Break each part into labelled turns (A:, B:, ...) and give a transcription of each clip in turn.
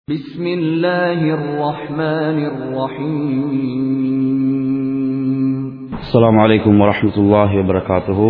A: بسم الله الرحمن الرحيم
B: السلام عليكم ورحمة الله وبركاته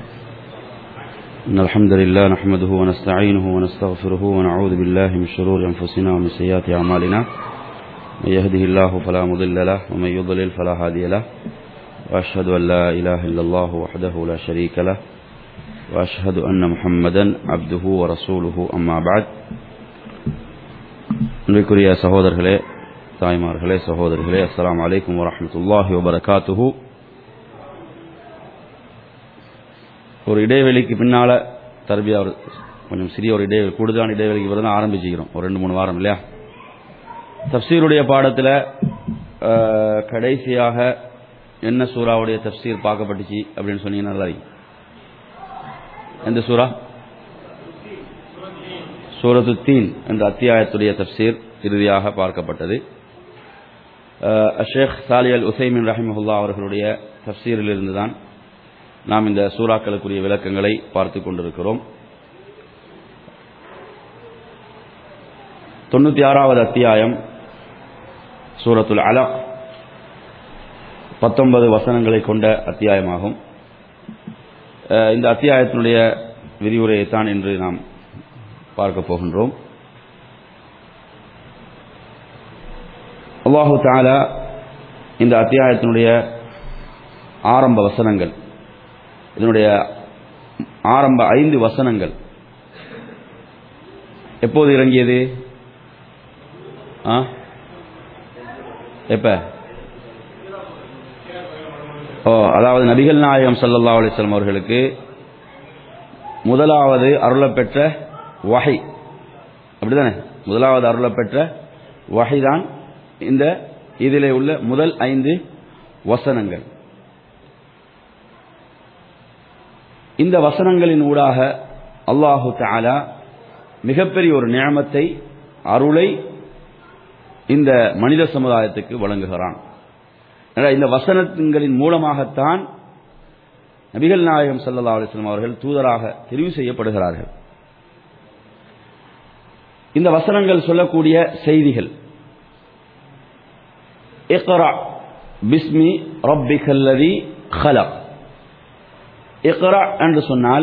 B: إن الحمد لله نحمده ونستعينه ونستغفره ونعوذ بالله من شرور أنفسنا ومن سيئات أعمالنا من يهده الله فلا مضل له ومن يضلل فلا هادي له وأشهد أن لا إله إلا الله وحده لا شريك له وأشهد أن محمدا عبده ورسوله أما بعد இன்றைக்குரிய சகோதரர்களே தாய்மார்களே சகோதரர்களே அஸ்ஸலாமு அலைக்கும் வரஹ்மத்துல்லாஹி வபரகாத்துஹு ஒரு இடைவெளிக்கு பின்னால தர்பியா ஒரு கொஞ்சம் சிறிய ஒரு இடைவெளி கூடுதலான இடைவெளிக்கு பிறகு தான் ஆரம்பிச்சுக்கிறோம் ஒரு ரெண்டு மூணு வாரம் இல்லையா தப்சீருடைய பாடத்தில் அஹ், கடைசியாக என்ன சூறாவுடைய தப்சீர் பார்க்கப்பட்டுச்சு அப்படின்னு சொன்னீங்கன்னா நல்லா இருக்கும் எந்த சூறா சூரத்து தீன் என்ற அத்தியாயத்துடைய தப்சீர் இறுதியாக பார்க்கப்பட்டது அஹ், ஷேக் சாலி அல் உசைமின் ரஹிமஹுல்லா அவர்களுடைய தப்சீரிலிருந்து தான் நாம் இந்த சூறாக்களுக்குரிய விளக்கங்களை பார்த்து கொண்டிருக்கிறோம் தொண்ணூத்தி ஆறாவது அத்தியாயம் சூரத்துல் அலக் பத்தொன்பது வசனங்களை கொண்ட அத்தியாயமாகும் அஹ், இந்த அத்தியாயத்தினுடைய விரிவுரையைத்தான் இன்று நாம் பார்க்க போகின்றோம் அல்லாஹு தாலா இந்த அத்தியாயத்தினுடைய ஆரம்ப வசனங்கள் இதனுடைய ஆரம்ப ஐந்து வசனங்கள் எப்போது இறங்கியது ஆ எப்ப ஓ அதாவது நபிகள் நாயகம் ஸல்லல்லாஹு அலைஹி வஸல்லம் அவர்களுக்கு முதலாவது அருளப்பெற்ற வஹை அப்படிதானே முதலாவது அருளப்பெற்ற வஹைதான் இந்த இதிலே உள்ள முதல் ஐந்து வசனங்கள் இந்த வசனங்களின் ஊடாக அல்லாஹு தஆலா மிகப்பெரிய ஒரு நியமத்தை அருளை இந்த மனித சமுதாயத்துக்கு வழங்குகிறான் எனவே இந்த வசனங்களின் மூலமாகத்தான் நபிகள் நாயகம் ஸல்லல்லாஹு அலைஹி வஸல்லம் அவர்கள் தூதராக தெரிவு செய்யப்படுகிறார்கள் இந்த வசனங்கள் சொல்லக்கூடிய செய்திகள் இக்ரா பிஸ்மி ரப்பிகல்லதி خلق இக்ரா என்று சொன்னால்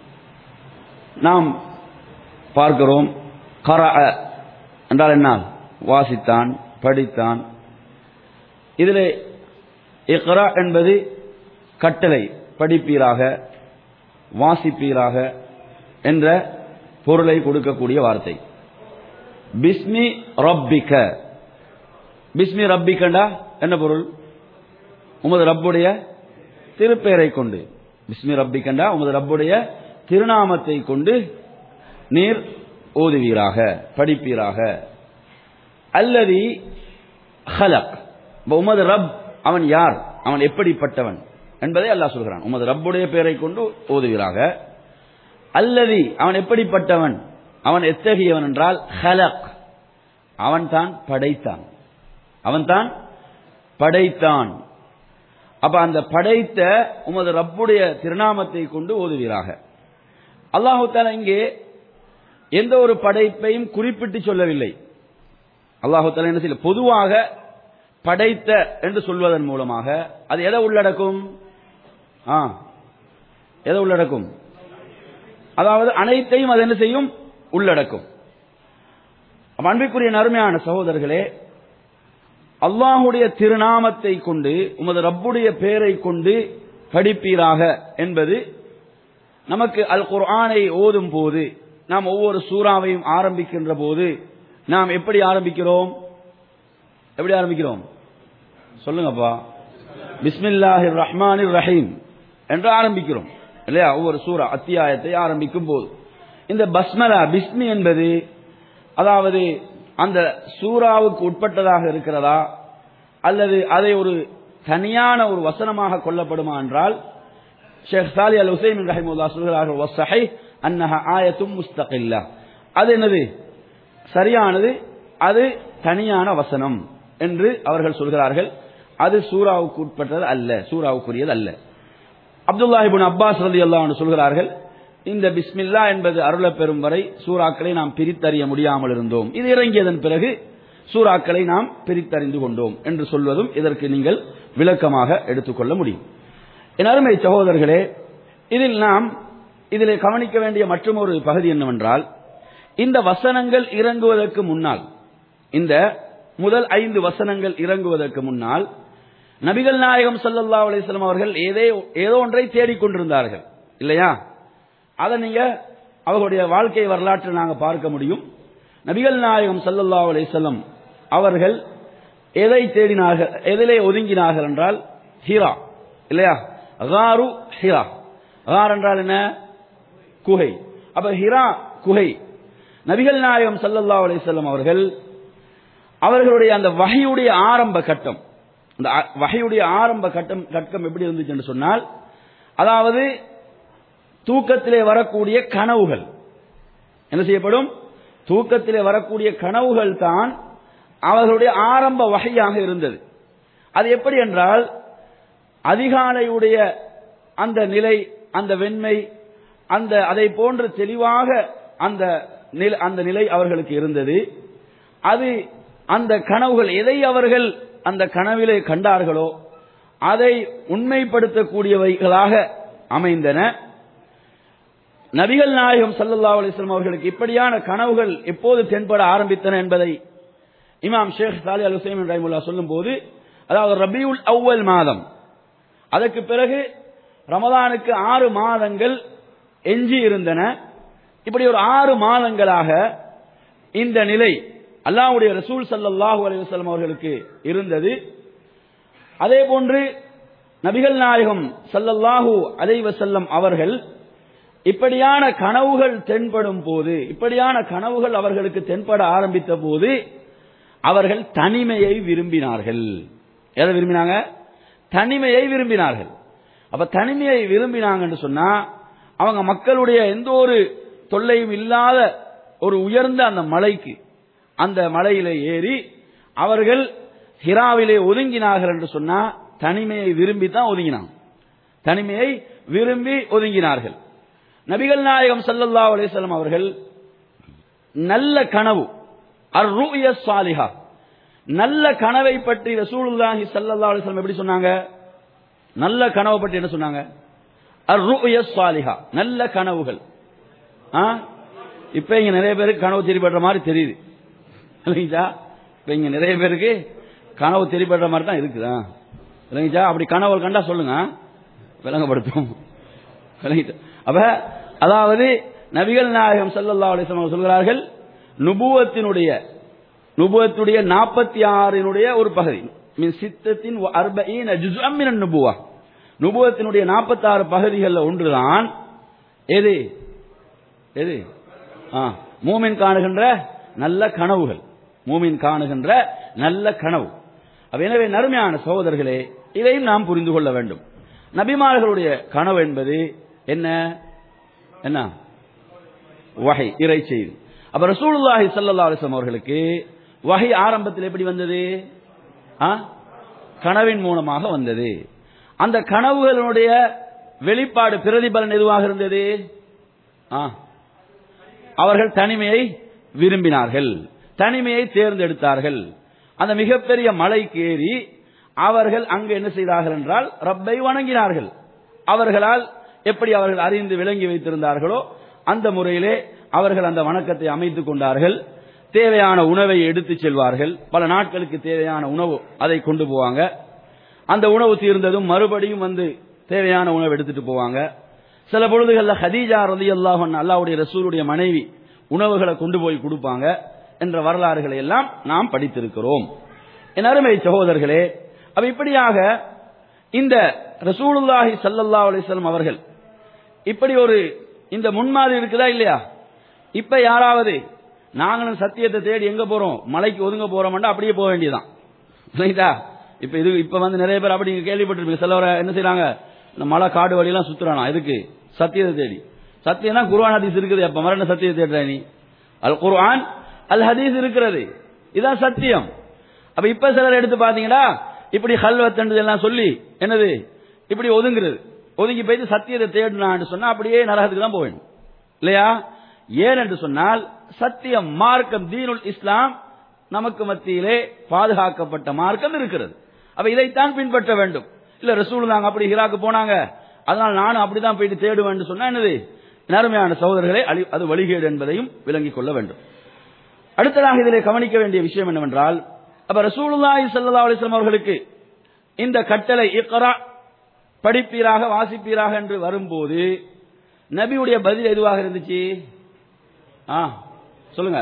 B: நாம் பார்க்கிறோம் கர என்றால் என்ன வாசித்தான் படித்தான் இதில் இக்ரா என்பது கட்டளை படிப்பீராக வாசிப்பீராக என்ற பொருளை கொடுக்கக்கூடிய வார்த்தை பிஸ்மி ரப்பிக பிஸ்மி ரப்பிகண்டா என்ன பொருள் உமது ரப்புடைய திருப்பெயரை கொண்டு பிஸ்மி ரப்பிகண்டா உமது ரப்புடைய திருநாமத்தை கொண்டு நீர் ஓதுவீராக படிப்பீராக அல்லது ஹலக் உமது ரப் அவன் யார் அவன் எப்படிப்பட்டவன் என்பதை அல்லாஹ் சொல்கிறான் உமது ரப்புடைய பெயரை கொண்டு ஓதுவீராக அல்லது அவன் எப்படிப்பட்டவன் அவன் எத்தகையவன் என்றால் ஹலக் அவன் தான் படைத்தான் அவன் தான் படைத்தான் அப்ப அந்த படைத்த உமது ரப்புடைய திருநாமத்தை கொண்டு ஓதுவீராக அல்லாஹு தாலா இங்கே எந்த ஒரு படைப்பையும் குறிப்பிட்டு சொல்லவில்லை அல்லாஹு தாலா என்ன செய்யல பொதுவாக படைத்த என்று சொல்வதன் மூலமாக அது எதை உள்ளடக்கும் ஆ எதை உள்ளடக்கும் அதாவது அனைத்தையும் அது என்ன செய்யும் உள்ளடக்கும் அப்ப அன்பிற்குரிய நறுமையான சகோதரர்களே அல்லாஹுடைய திருநாமத்தை கொண்டு உமது ரப்புடைய பெயரை கொண்டு படிப்பீராக என்பது நமக்கு அல் குர்ஆனை ஓதும் போது நாம் ஒவ்வொரு சூறாவையும் ஆரம்பிக்கின்ற போது நாம் எப்படி ஆரம்பிக்கிறோம் எப்படி ஆரம்பிக்கிறோம் சொல்லுங்கப்பா பிஸ்மில்லாஹிர் ரஹ்மானிர் ரஹீம் என்று ஆரம்பிக்கிறோம் இல்லையா ஒவ்வொரு சூறா அத்தியாயத்தை ஆரம்பிக்கும் போது இந்த பஸ்மலா பிஸ்மி என்பது அதாவது அந்த சூறாவுக்கு உட்பட்டதாக இருக்கிறதா அல்லது அதை ஒரு தனியான ஒரு வசனமாக கொள்ளப்படுமா என்றால் ஷேக் சாலி அல் ஹுசைன் ரஹிமுல்லா சொல்கிறார்கள் வசஹை அன்னஹ ஆயத்தும் முஸ்தகில்லா அது என்னது சரியானது அது தனியான வசனம் என்று அவர்கள் சொல்கிறார்கள் அது சூறாவுக்கு உட்பட்டது அல்ல சூறாவுக்குரியது அல்ல அப்துல்லாஹிபின் அப்பாஸ் ரதி அல்லாஹ் சொல்கிறார்கள் இந்த பிஸ்மில்லா என்பது அருளப் பெறும் வரை சூறாக்களை நாம் பிரித்தறிய முடியாமல் இருந்தோம் இது இறங்கியதன் பிறகு சூறாக்களை நாம் பிரித்தறிந்து கொண்டோம் என்று சொல்வதும் இதற்கு நீங்கள் விளக்கமாக எடுத்துக்கொள்ள முடியும் என் அருமை சகோதரர்களே இதில் நாம் இதிலே கவனிக்க வேண்டிய மற்றொரு பகுதி என்னவென்றால் இந்த வசனங்கள் இறங்குவதற்கு முன்னால் இந்த முதல் ஐந்து வசனங்கள் இறங்குவதற்கு முன்னால் நபிகள் நாயகம் ஸல்லல்லாஹு அலைஹி வஸல்லம் அவர்கள் ஏதே ஏதோ ஒன்றை தேடிக்கொண்டிருந்தார்கள் இல்லையா அதை நீங்க அவர்களுடைய வாழ்க்கை வரலாற்றை நாங்க பார்க்க முடியும் நபிகள் நாயகம் ஸல்லல்லாஹு அலைஹி வஸல்லம் அவர்கள் எதை தேடினார்கள் எதிலே ஒதுங்கினார்கள் என்றால் ஹீரா இல்லையா காரு ஹிரா கார் என்றால் என்ன குகை அப்ப ஹிரா குகை நபிகள் நாயகம் ஸல்லல்லாஹு அலைஹி வஸல்லம் அவர்கள் அவர்களுடைய அந்த வகையுடைய ஆரம்ப கட்டம் அந்த அ- வகையுடைய ஆரம்ப கட்டம் கட்டம் எப்படி இருந்துச்சு என்று சொன்னால் அதாவது தூக்கத்திலே வரக்கூடிய கனவுகள் என்ன செய்யப்படும் தூக்கத்திலே வரக்கூடிய கனவுகள் தான் அவர்களுடைய ஆரம்ப வகையாக இருந்தது அது எப்படி என்றால் அதிகாலையுடைய அந்த நிலை அந்த வெண்மை அந்த அதை போன்று தெளிவாக அந்த நில- அந்த நிலை அவர்களுக்கு இருந்தது அது அந்த கனவுகள் எதை அவர்கள் அந்த கனவிலே கண்டார்களோ அதை உண்மைப்படுத்தக்கூடியவைகளாக அமைந்தன நபிகள் நாயகம் ஸல்லல்லாஹு அலைஹி வஸல்லம் அவர்களுக்கு இப்படியான கனவுகள் எப்போது தென்பட ஆரம்பித்தன என்பதை இமாம் ஷேக் சாலி அல் ஹுசைன் ரஹிமுல்லா சொல்லும்போது அதாவது ரபியுல் அவ்வல் மாதம் அதற்கு பிறகு ரமதானுக்கு ஆறு மாதங்கள் எஞ்சி இருந்தன இப்படி ஒரு ஆறு மாதங்களாக இந்த நிலை அல்லாஹ்வுடைய ரசூல் ஸல்லல்லாஹு அலைஹி வஸல்லம் அவர்களுக்கு இருந்தது அதே போன்று நபிகள் நாயகம் ஸல்லல்லாஹு அலைஹி வஸல்லம் அவர்கள் இப்படியான கனவுகள் தென்படும் போது இப்படியான கனவுகள் அவர்களுக்கு தென்பட ஆரம்பித்த போது அவர்கள் தனிமையை விரும்பினார்கள் எதை விரும்பினாங்க தனிமையை விரும்பினார்கள் அப்ப தனிமையை விரும்பினாங்கன்னு சொன்னா அவங்க மக்களுடைய எந்த ஒரு தொல்லையும் இல்லாத ஒரு உயர்ந்த அந்த மலைக்கு அந்த மலையில ஏறி அவர்கள் ஹிராவிலே ஒதுங்கினார்கள் என்று சொன்னா தனிமையை விரும்பி தான் ஒதுங்கினாங்க தனிமையை விரும்பி ஒதுங்கினார்கள் நபிகள் நாயகம் ஸல்லல்லாஹு அலைஹி வஸல்லம் அவர்கள் நல்ல கனவு அர் ரூய சாலிஹா நல்ல கனவை பற்றி ரசூலுல்லாஹி ஸல்லல்லாஹு அலைஹி வஸல்லம் எப்படி சொன்னாங்க நல்ல கனவை பற்றி என்ன சொன்னாங்க அர் ரூய சாலிஹா நல்ல கனவுகள் ஆ இப்ப இங்க நிறைய பேருக்கு கனவு தெரிபடுற மாதிரி தெரியுது இல்லைங்களா இப்ப இங்க நிறைய பேருக்கு கனவு தெரிபடுற மாதிரி தான் இருக்குதா இல்லைங்களா அப்படி கனவு கண்டா சொல்லுங்க விளங்கப்படுத்தும் விளங்கிட்டு அப்ப அதாவது நபிகள் நாயகம் ஸல்லல்லாஹு அலைஹி வஸல்லம் சொல்கிறார்கள் நுபுவத்தினுடைய நுபுவத்துடைய நாற்பத்தி ஆறினுடைய ஒரு பகுதி மின் சித்தத்தின் அர்பீன ஜுஸ்அம் மினன் நுபுவா நுபுவத்தினுடைய நாற்பத்தாறு பகுதிகளில் ஒன்றுதான் எது எது ஆ, மூமின் காணுகின்ற நல்ல கனவுகள் மூமின் காணுகின்ற நல்ல கனவு அப்ப எனவே நறுமையான சகோதரர்களே இதையும் நாம் புரிந்து கொள்ள வேண்டும் நபிமார்களுடைய கனவு என்பது என்ன என்ன வகை இறை செய்தி அப்ப ரசூலுல்லாஹி ஸல்லல்லாஹு அலைஹி வஸல்லம் அவர்களுக்கு வகை ஆரம்பத்தில் எப்படி வந்தது ஆ? கனவின் மூலமாக வந்தது அந்த கனவுகளுடைய வெளிப்பாடு பிரதிபலன் எதுவாக இருந்தது ஆ அவர்கள் தனிமையை விரும்பினார்கள் தனிமையை தேர்ந்தெடுத்தார்கள் அந்த மிகப்பெரிய மலைக்கு ஏறி அவர்கள் அங்கு என்ன செய்தார்கள் என்றால் ரப்பை வணங்கினார்கள் அவர்களால் எப்படி அவர்கள் அறிந்து விளங்கி வைத்திருந்தார்களோ அந்த முறையிலே அவர்கள் அந்த வணக்கத்தை அமைத்துக் கொண்டார்கள் தேவையான உணவை எடுத்துச் செல்வார்கள் பல நாட்களுக்கு தேவையான உணவு அதை கொண்டு போவாங்க அந்த உணவு தீர்ந்ததும் மறுபடியும் வந்து தேவையான உணவு எடுத்துட்டு போவாங்க சில பொழுதுகள்ல ஹதீஜா ரலியல்லாஹு அன்ஹா அல்லாஹ்வுடைய ரசூலுடைய மனைவி உணவுகளை கொண்டு போய் கொடுப்பாங்க என்ற வரலாறுகளை எல்லாம் நாம் படித்திருக்கிறோம் என் அருமை சகோதரர்களே அப்ப இப்படியாக இந்த ரசூலுல்லாஹி ஸல்லல்லாஹு அலைஹி வஸல்லம் அவர்கள் இப்படி ஒரு இந்த முன்மாதிரி இருக்குதா இல்லையா இப்ப யாராவது நாங்களும் சத்தியத்தை தேடி எங்க போறோம் மலைக்கு ஒதுங்க போறோம்னா அப்படியே போக வேண்டியதுதான் சரிங்களா இப்ப இது இப்ப வந்து நிறைய பேர் அப்படி நீங்க கேள்விப்பட்டிருப்பீங்க சிலவரை என்ன செய்றாங்க இந்த மலை காடு வழியெல்லாம் சுத்துறானா இதுக்கு சத்தியத்தை தேடி சத்தியம்னா குர்ஆன் ஹதீஸ் இருக்குது அப்ப மரண சத்தியத்தை தேடுற நீ அல் குர்ஆன் அல் ஹதீஸ் இருக்கிறது இதான் சத்தியம் அப்ப இப்ப சிலர் எடுத்து பாத்தீங்கன்னா இப்படி ஹல்வத்தண்டு எல்லாம் சொல்லி என்னது இப்படி ஒதுங்குறது ஒதுங்கி போயிட்டு சத்தியத்தை தேடினான்னு சொன்னா அப்படியே நரகத்துக்கு தான் போவேணும் இல்லையா ஏன் என்று சொன்னால் சத்திய மார்க்கம் தீனுல் இஸ்லாம் நமக்கு மத்தியிலே பாதுகாக்கப்பட்ட மார்க்கம் இருக்கிறது அப்ப இதைத்தான் பின்பற்ற வேண்டும் இல்ல ரசூல் நாங்க அப்படி ஹிராக்கு போனாங்க அதனால் நானும் அப்படிதான் போயிட்டு தேடுவேன் சொன்னா என்னது நேர்மையான சகோதரர்களே அழி- அது வழிகேடு என்பதையும் விளங்கிக் கொள்ள வேண்டும் அடுத்ததாக இதிலே கவனிக்க வேண்டிய விஷயம் என்னவென்றால் அப்ப ரசூலுல்லாஹி ஸல்லல்லாஹு அலைஹி வஸல்லம் அவர்களுக்கு இந்த கட்டளை இக்ரா படிப்பீராக வாசிப்பீராக என்று வரும்போது நபியுடைய பதில் எதுவாக இருந்துச்சு ஆ சொல்லுங்க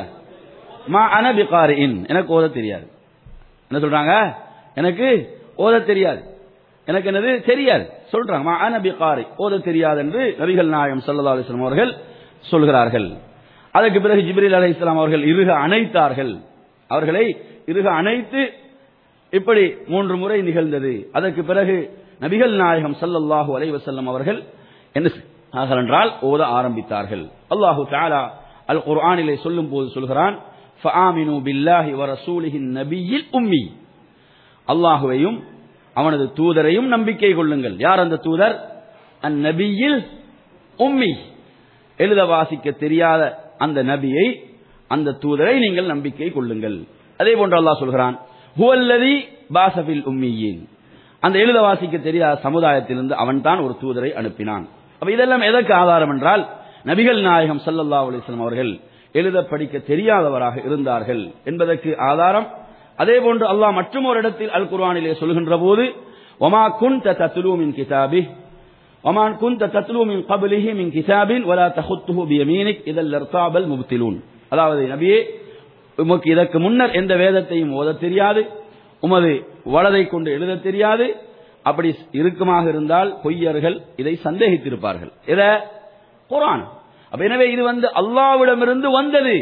B: மா அன பிகாரின் எனக்கு ஓத தெரியாது என்ன சொல்றாங்க எனக்கு ஓத தெரியாது எனக்கு என்னது தெரியாது சொல்றாங்க மா அன பிகாரி ஓத தெரியாது என்று நபிகள் நாயம் ஸல்லல்லாஹு அலைஹி வஸல்லம் அவர்கள் சொல்கிறார்கள் அதற்கு பிறகு ஜிப்ரீல் அலைஹிஸ்ஸலாம் அவர்கள் இருக அணைத்தார்கள் அவர்களை இருக அணைத்து இப்படி மூன்று முறை நிகழ்ந்தது அதற்கு பிறகு நபிகள் நாயகம் ஸல்லல்லாஹு அலைஹி வஸல்லம் அவர்கள் என்ன செய்தார்கள் என்றால் ஓத ஆரம்பித்தார்கள் அல்லாஹு தஆலா அல் குர்ஆனிலே சொல்லும் போது சொல்கிறான் ஃபஆமினு பில்லாஹி வ ரசூலிஹின் நபியில் உம்மி அல்லாஹுவையும் அவனது தூதரையும் நம்பிக்கை கொள்ளுங்கள் யார் அந்த தூதர் அந்நபியில் உம்மி எழுத வாசிக்க தெரியாத அந்த நபியை அந்த தூதரை நீங்கள் நம்பிக்கை கொள்ளுங்கள் அதே போன்று அல்லாஹ் சொல்கிறான் ஹுவல்லதி பாசபில் உம்மியின் அந்த எழுத வாசிக்க தெரியாத சமுதாயத்திலிருந்து அவன்தான் ஒரு தூதரை அனுப்பினான் அப்ப இதெல்லாம் எதற்கு ஆதாரம் என்றால் நபிகள் நாயகம் ஸல்லல்லாஹு அலைஹி வஸல்லம் அவர்கள் எழுத படிக்க தெரியாதவராக இருந்தார்கள் என்பதற்கு ஆதாரம் அதே போன்று அல்லாஹ் மற்றும் ஒரு இடத்தில் அல் குர்ஆனிலே சொல்கின்ற போது ஒமா குன்த தத்லூ மின் கிதாபி ஒமான் குன்த தத்லூ மின் கப்லிஹி மின் கிதாபின் வலா தஹுத்துஹு பியமீனிக் இதல் லர்தாபல் முப்திலூன் அதாவது நபியே உமக்கு இதற்கு முன்னர் எந்த வேதத்தையும் ஓதத் தெரியாது உமது வலதை கொண்டு எழுதத் தெரியாது அப்படி இருக்குமாக இருந்தால் பொய்யர்கள் இதை சந்தேகித்திருப்பார்கள் இத குர்ஆன் அப்ப எனவே இது வந்து அல்லாவிடமிருந்து வந்தது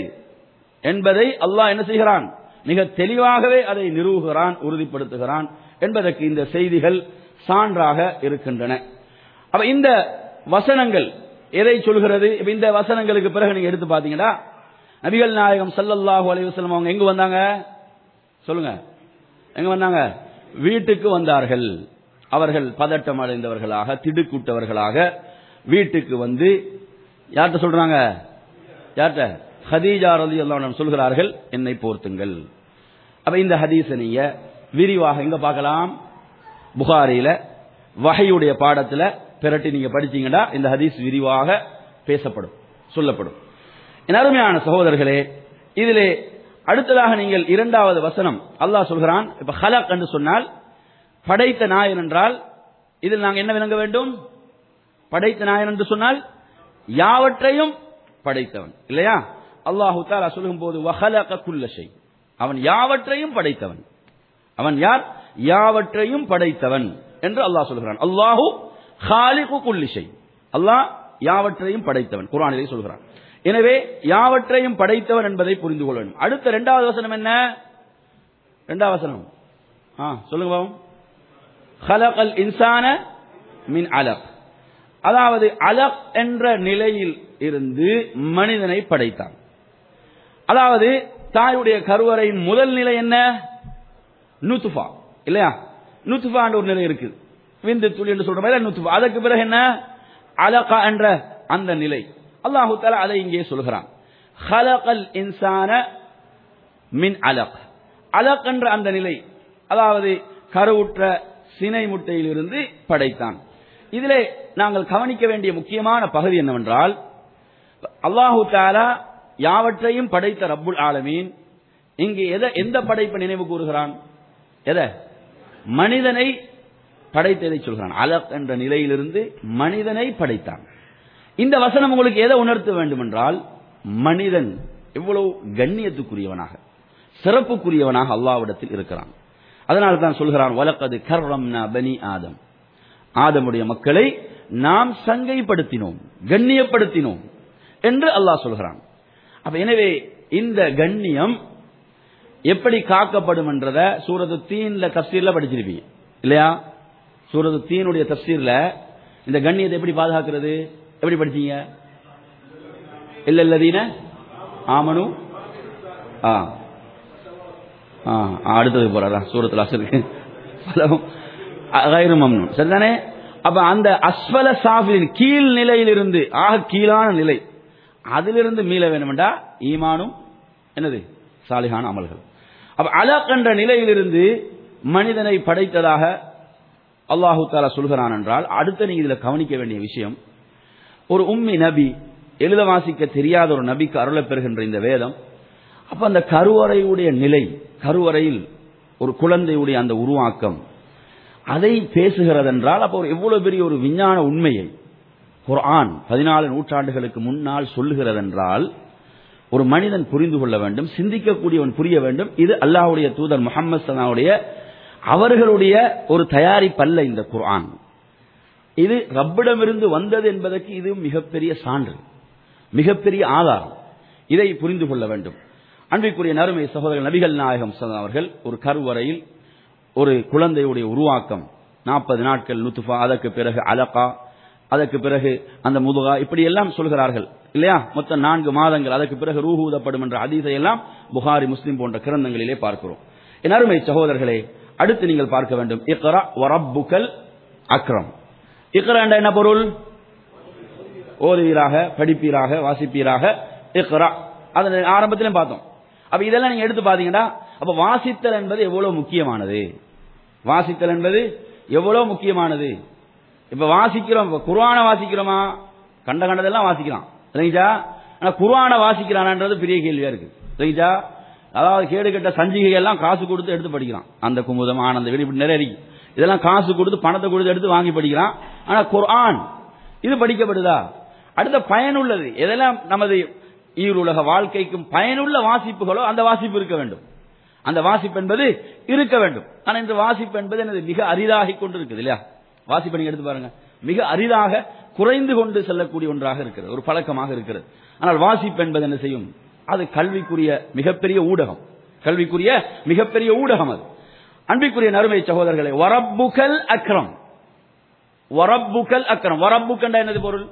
B: என்பதை அல்லாஹ் என்ன செய்கிறான் மிக தெளிவாகவே அதை நிறுவுகிறான் உறுதிப்படுத்துகிறான் என்பதற்கு இந்த செய்திகள் சான்றாக இருக்கின்றன அப்ப இந்த வசனங்கள் எதை சொல்கிறது இப்ப இந்த வசனங்களுக்கு பிறகு நீங்க எடுத்து பாத்தீங்கன்னா நபிகள் நாயகம் ஸல்லல்லாஹு அலைஹி வஸல்லம் அவங்க எங்க வந்தாங்க சொல்லுங்க எங்க வந்தாங்க வீட்டுக்கு வந்தார்கள் அவர்கள் பதட்டம் அடைந்தவர்களாக திடுக்குட்டவர்களாக வீட்டுக்கு வந்து யார்கிட்ட சொல்றாங்க யார்கிட்ட ஹதீஜா ரலியல்லாஹு அன்ஹா சொல்கிறார்கள் என்னை போர்த்துங்கள் அப்ப இந்த ஹதீஸை நீங்க விரிவாக எங்க பார்க்கலாம் புகாரியில வகையுடைய பாடத்துல பிரட்டி நீங்க படிச்சீங்கன்னா இந்த ஹதீஸ் விரிவாக பேசப்படும் சொல்லப்படும் என் அருமையான சகோதரர்களே இதிலே அடுத்ததாக நீங்கள் இரண்டாவது வசனம் அல்லாஹ் சொல்கிறான் இப்ப ஹலக் என்று சொன்னால் படைத்த நாயன் என்றால் இதில் நாங்கள் என்ன விளங்க வேண்டும் படைத்த நாயன் என்று சொன்னால் யாவற்றையும் படைத்தவன் இல்லையா அல்லாஹு தாலா சொல்லும் போது வஹலக குல்ல ஷை அவன் யாவற்றையும் படைத்தவன் அவன் யார் யாவற்றையும் படைத்தவன் என்று அல்லாஹ் சொல்கிறான் அல்லாஹு ஹாலிகு குல்லி ஷை அல்லாஹ் யாவற்றையும் படைத்தவன் குர்ஆனிலே சொல்கிறான் எனவே யாவற்றையும் படைத்தவன் என்பதை புரிந்து கொள்ள வேண்டும் அடுத்த இரண்டாவது வசனம் என்ன இரண்டாவது வசனம் ஆ சொல்லுங்க பாவம் ஹலகல் இன்சான மின் அலக் அதாவது அலக் என்ற நிலையில் இருந்து மனிதனை படைத்தான் அதாவது தாயுடைய கருவறையின் முதல் நிலை என்ன நுத்துஃபா இல்லையா நுத்துஃபான்ற ஒரு நிலை இருக்குது விந்து துளி என்று சொல்ற மாதிரி நுத்துஃபா அதற்கு பிறகு என்ன அலகா என்ற அந்த நிலை அல்லாஹு தாலா அதை இங்கே சொல்கிறான் ஹலகல் இன்சான மின் அலக் அலக் என்ற அந்த நிலை அதாவது கருவுற்ற சினை முட்டையிலிருந்து படைத்தான் இதிலே நாங்கள் கவனிக்க வேண்டிய முக்கியமான பகுதி என்னவென்றால் அல்லாஹு தாலா யாவற்றையும் படைத்த ரப்புல் ஆலமீன் இங்கு எதை எந்த படைப்பை நினைவு கூறுகிறான் எதை மனிதனை படைத்ததை சொல்கிறான் அலக் என்ற நிலையிலிருந்து மனிதனை படைத்தான் இந்த வசனம் உங்களுக்கு எதை உணர்த்த வேண்டும் என்றால் மனிதன் எவ்வளவு கண்ணியத்துக்குரியவனாக சிறப்புக்குரியவனாக அல்லாவிடத்தில் இருக்கிறான் அதனால் தான் சொல்கிறான் வலக்கது கர்ரம்னா பனி ஆதம் ஆதமுடைய மக்களை நாம் சங்கைப்படுத்தினோம் கண்ணியப்படுத்தினோம் என்று அல்லாஹ் சொல்கிறான் அப்ப எனவே இந்த கண்ணியம் எப்படி காக்கப்படும் என்றத சூரத்து தீன்ல தப்சீர்ல படிச்சிருப்பீங்க இல்லையா சூரத்து தீனுடைய தப்சீர்ல இந்த கண்ணியத்தை எப்படி பாதுகாக்கிறது எப்படி படிச்சீங்க இல்ல இல்லதீன ஆமனு ஆ ஆ அடுத்தது போறாதான் சூரத்துல அசருக்கு கைரு மம்னூன் சரிதானே அப்ப அந்த அஸ்வல சாஃபிலின் கீழ் நிலையிலிருந்து ஆக கீழான நிலை அதிலிருந்து மீள வேண்டுமெண்டா ஈமானும் என்னது சாலிகான அமல்கள் அப்ப அலக் என்ற நிலையிலிருந்து மனிதனை படைத்ததாக அல்லாஹு தாலா சொல்கிறான் என்றால் அடுத்த நீங்க இதுல கவனிக்க வேண்டிய விஷயம் ஒரு உம்மி நபி எழுத வாசிக்க தெரியாத ஒரு நபிக்கு அருளப் பெறுகின்ற இந்த வேதம் அப்ப அந்த கருவறையுடைய நிலை கருவறையில் ஒரு குழந்தையுடைய அந்த உருவாக்கம் அதை பேசுகிறதென்றால் அப்போ ஒரு எவ்வளவு பெரிய ஒரு விஞ்ஞான உண்மையை குர்ஆன் பதினாலு நூற்றாண்டுகளுக்கு முன்னால் சொல்லுகிறதென்றால் ஒரு மனிதன் புரிந்து கொள்ள வேண்டும் சிந்திக்கக்கூடியவன் புரிய வேண்டும் இது அல்லாஹ்வுடைய தூதர் முகமது சலாவுடைய அவர்களுடைய ஒரு தயாரிப்பல்ல இந்த குர்ஆன் இது ரப்பிடமிருந்து வந்தது என்பதற்கு இது மிகப்பெரிய சான்று மிகப்பெரிய ஆதாரம் இதை புரிந்து கொள்ள வேண்டும் அன்பிற்குரிய நறுமை சகோதரர் நபிகள் நாயகம் ஸல்லல்லாஹு அவர்கள் ஒரு கருவறையில் ஒரு குழந்தையுடைய உருவாக்கம் நாற்பது நாட்கள் நுத்துஃபா அதற்கு பிறகு அலகா அதற்கு பிறகு அந்த முதுகா இப்படி எல்லாம் சொல்கிறார்கள் இல்லையா மொத்தம் நான்கு மாதங்கள் அதற்கு பிறகு ரூஹு ஊதப்படும் என்ற அதீதை எல்லாம் புகாரி முஸ்லிம் போன்ற கிரந்தங்களிலே பார்க்கிறோம் என் அருமை சகோதரர்களே அடுத்து நீங்கள் பார்க்க வேண்டும் இக்ரா வரப்புக்கல் அக்ரம் இக்ரா என்ற என்ன பொருள் ஓதுவீராக படிப்பீராக வாசிப்பீராக இக்ரா அதன் ஆரம்பத்திலும் பார்த்தோம் அப்ப இதெல்லாம் நீங்க எடுத்து பாத்தீங்கன்னா அப்ப வாசித்தல் என்பது எவ்வளவு முக்கியமானது வாசித்தல் என்பது எவ்வளவு முக்கியமானது இப்ப வாசிக்கிறோம் இப்ப குர்ஆனை வாசிக்கிறோமா கண்ட கண்டதெல்லாம் வாசிக்கிறான் இல்லைங்களா ஆனா குர்ஆனை வாசிக்கிறான்ன்றது பெரிய கேள்வியா இருக்கு இல்லைங்களா அதாவது கேடு கெட்ட சஞ்சிகை எல்லாம் காசு கொடுத்து எடுத்து படிக்கிறான் அந்த குமுதம் ஆனந்த வெளி இப்படி நிறைய இருக்கு இதெல்லாம் காசு கொடுத்து பணத்தை கொடுத்து எடுத்து வாங்கி படிக்கிறான் ஆனா குர்ஆன் இது படிக்கப்படுதா அடுத்த பயனுள்ளது எதெல்லாம் நமது ஈருலக வாழ்க்கைக்கும் பயனுள்ள வாசிப்புகளோ அந்த வாசிப்பு இருக்க வேண்டும் அந்த வாசிப்பு என்பது இருக்க வேண்டும் ஆனா இந்த வாசிப்பு என்பது எனது மிக அரிதாகிக் கொண்டு இருக்குது இல்லையா வாசிப்பை நீங்க எடுத்து பாருங்க மிக அரிதாக குறைந்து கொண்டு செல்லக்கூடிய ஒன்றாக இருக்கிறது ஒரு பழக்கமாக இருக்கிறது ஆனால் வாசிப்பு என்பது என்ன செய்யும் அது கல்விக்குரிய மிகப்பெரிய ஊடகம் கல்விக்குரிய மிகப்பெரிய ஊடகம் அது அன்பிற்குரிய நறுமை சகோதரர்களை வரப்புகல் அக்ரம் வரப்புகல் அக்ரம் வரப்புக்கண்டா என்னது பொருள்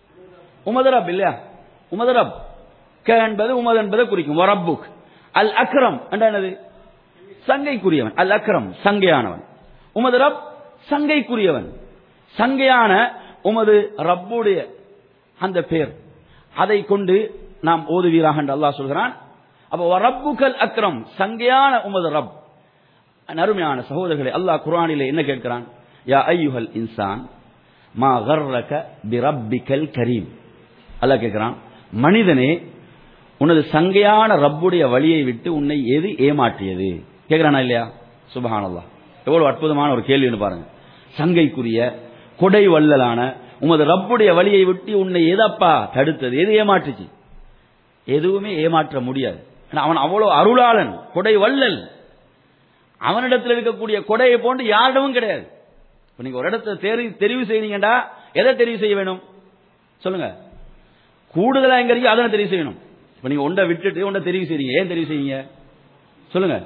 B: உமதரப் இல்லையா உமதரப் க என்பது உமது என்பதை குறிக்கும் வரப்புக் அல் அக்ரம் என்றா என்னது சங்கைக்குரியவன் அல் அக்ரம் சங்கையானவன் உமது ரப் சங்கைக்குரியவன் சங்கையான உமது ரப்புடைய அந்த பேர் அதை கொண்டு நாம் ஓதுவீராக என்று அல்லாஹ் சொல்கிறான் அப்ப ரப்புக்கல் அக்ரம் சங்கையான உமது ரப் அருமையான சகோதரர்களை அல்லாஹ் குர்ஆனிலே என்ன கேட்கிறான் யா ஐயுஹல் இன்சான் மா கர்ரக பி ரப்பிக்கல் கரீம் அல்லாஹ் கேட்கிறான் மனிதனே உனது சங்கையான ரப்புடைய வழியை விட்டு உன்னை எது ஏமாற்றியது கேட்கிறானா இல்லையா சுபஹானல்லாஹ் எவ்வளவு அற்புதமான ஒரு கேள்வின்னு பாருங்க சங்கைக்குரிய கொடை வள்ளலான உமது ரப்புடைய வழியை விட்டு உன்னை எதப்பா தடுத்தது எது ஏமாற்றுச்சு எதுவுமே ஏமாற்ற முடியாது ஏன்னா அவன் அவ்வளவு அருளாளன் கொடை வள்ளல் அவனிடத்தில் இருக்கக்கூடிய கொடையை போன்று யாரிடமும் கிடையாது இப்ப நீங்க ஒரு இடத்துல தெரிவு தெரிவு செய்யறீங்கடா எதை தெரிவு செய்ய வேணும் சொல்லுங்க கூடுதலா எங்க இருக்கோ அதனை தெரிவு செய்யணும் இப்ப நீங்க ஒன்றை விட்டுட்டு ஒன்றை தெரிவு செய்றீங்க ஏன் தெரிவு செய்வீங்க சொல்லுங்க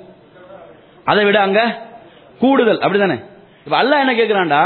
B: அதை விட அங்க கூடுதல் அப்படிதானே இப்ப அல்லாஹ் என்ன கேட்கிறான்டா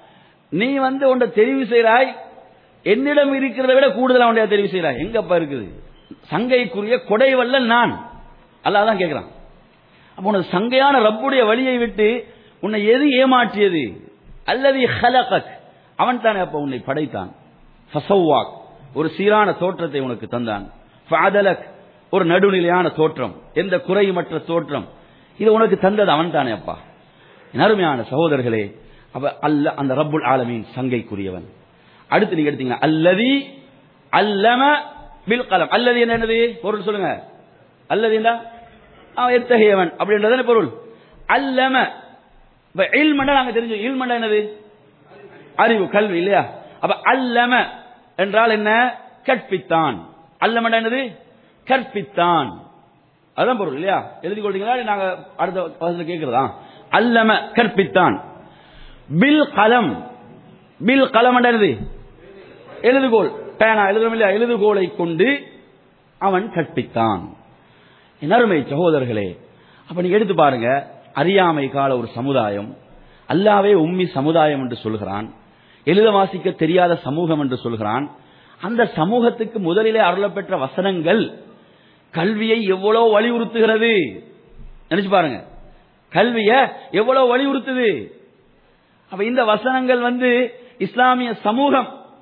B: நீ வந்து உன்னை தெரிவு செய்கிறாய் என்னிடம் இருக்கிறத விட கூடுதலா உன்னைய தெரிவு செய்கிறாய் எங்கப்பா இருக்குது சங்கைக்குரிய கொடை வல்லல் நான் அல்லாஹ் தான் கேட்கிறான் அப்ப உனது சங்கையான ரப்புடைய வழியை விட்டு உன்னை எது ஏமாற்றியது அல்லது ஹலகக் அவன் தானே அப்ப உன்னை படைத்தான் ஃபசவ்வாக் ஒரு சீரான தோற்றத்தை உனக்கு தந்தான் ஃபஅதலக் ஒரு நடுநிலையான தோற்றம் எந்த குறையுமற்ற தோற்றம் இது உனக்கு தந்தது அவன் தானே அப்பா என் அருமையான சகோதரர்களே அப்ப அல்ல அந்த ரப்புல் ஆலமீன் சங்கைக்குரியவன் அடுத்து நீங்க எடுத்தீங்கன்னா அல்லதி அல்லம பில் கலம் அல்லது என்னது பொருள் சொல்லுங்க அல்லது என்ன அவன் எத்தகையவன் அப்படின்றதானே பொருள் அல்லம இப்ப இல்மண்டா நாங்க தெரிஞ்சு இல்மண்டா என்னது அறிவு கல்வி இல்லையா அப்ப அல்லம என்றால் என்ன கற்பித்தான் அல்லமண்டா என்னது கற்பித்தான் அதான் பொருள் இல்லையா எழுதி கொள்றீங்களா நாங்க அடுத்த வசதியில் கேட்கிறதா அல்லம கற்பித்தான் பில் கலம் பில் கலம் என்னது எழுதுகோல் பேனா எழுதுறோம் இல்லையா எழுதுகோலை கொண்டு அவன் கற்பித்தான் என் அருமை சகோதரர்களே அப்ப நீங்க எடுத்து பாருங்க அறியாமை கால ஒரு சமுதாயம் அல்லாவே உம்மி சமுதாயம் என்று சொல்கிறான் எழுத வாசிக்க தெரியாத சமூகம் என்று சொல்கிறான் அந்த சமூகத்துக்கு முதலிலே அருளப்பெற்ற வசனங்கள் கல்வியை எவ்வளவு வலியுறுத்துகிறது நினைச்சு பாருங்க கல்விய எவ்வளவு வலியுறுத்துது அப்ப இந்த வசனங்கள் வந்து இஸ்லாமிய சமூகம்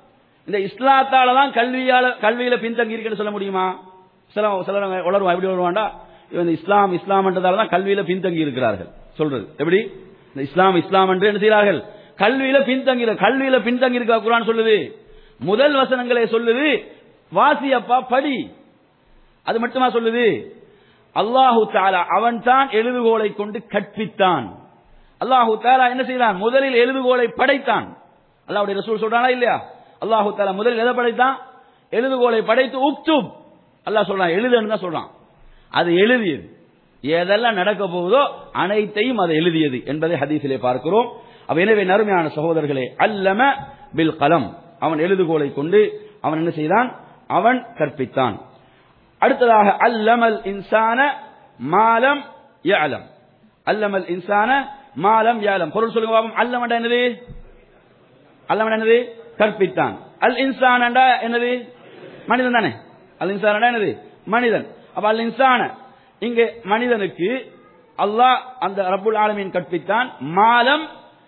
B: இந்த இஸ்லாத்தால தான் கல்வியால கல்வியில பின்தங்கி இருக்குன்னு சொல்ல முடியுமா சில சிலர் உளருவா எப்படி வருவாண்டா இவன் இஸ்லாம் இஸ்லாம்ன்றதால தான் கல்வியில பின்தங்கி இருக்கிறார்கள் சொல்றது எப்படி இந்த இஸ்லாம் இஸ்லாம் என்று என்ன செய்கிறார்கள் கல்வியில பின்தங்கி கல்வியில பின்தங்கி இருக்க குரான் சொல்லுது முதல் வசனங்களை சொல்லுது வாசியப்பா படி அது மட்டுமா சொல்லுது அல்லாஹு தாலா அவன் தான் எழுதுகோலை கொண்டு கற்பித்தான் அல்லாஹு தாலா என்ன செய்தான் முதலில் எழுதுகோலை படைத்தான் அல்லாஹ்வுடைய ரசூல் சொல்றானா இல்லையா அல்லாஹு தாலா முதலில் எதை படைத்தான் எழுதுகோலை படைத்து உக்துப் அல்லாஹ் சொல்றான் எழுதுன்னு தான் சொல்றான் அது எழுதியது எதெல்லாம் நடக்க போகுதோ அனைத்தையும் அது எழுதியது என்பதை ஹதீஸிலே பார்க்கிறோம் அப்ப எனவே நறுமையான சகோதரர்களே அல்லம பில் கலம் அவன் எழுதுகோலை கொண்டு அவன் என்ன செய்தான் அவன் கற்பித்தான் அடுத்ததாக அல்லமல் இன்சான மாலம் யஅலம் அல்லமல் இன்சான மாலம் யஅலம் பொருள் சொல்லுங்க பாப்போம் அல்லம் என்னது அல்லம் என்னது கற்பித்தான் அல் இன்சான் என்னது மனிதன் தானே அல் இன்சான் என்னது மனிதன் அப்ப அல் இன்சான இங்க மனிதனுக்கு அல்லாஹ் அந்த ரப்புல் ஆலமீன் கற்பித்தான் மாலம்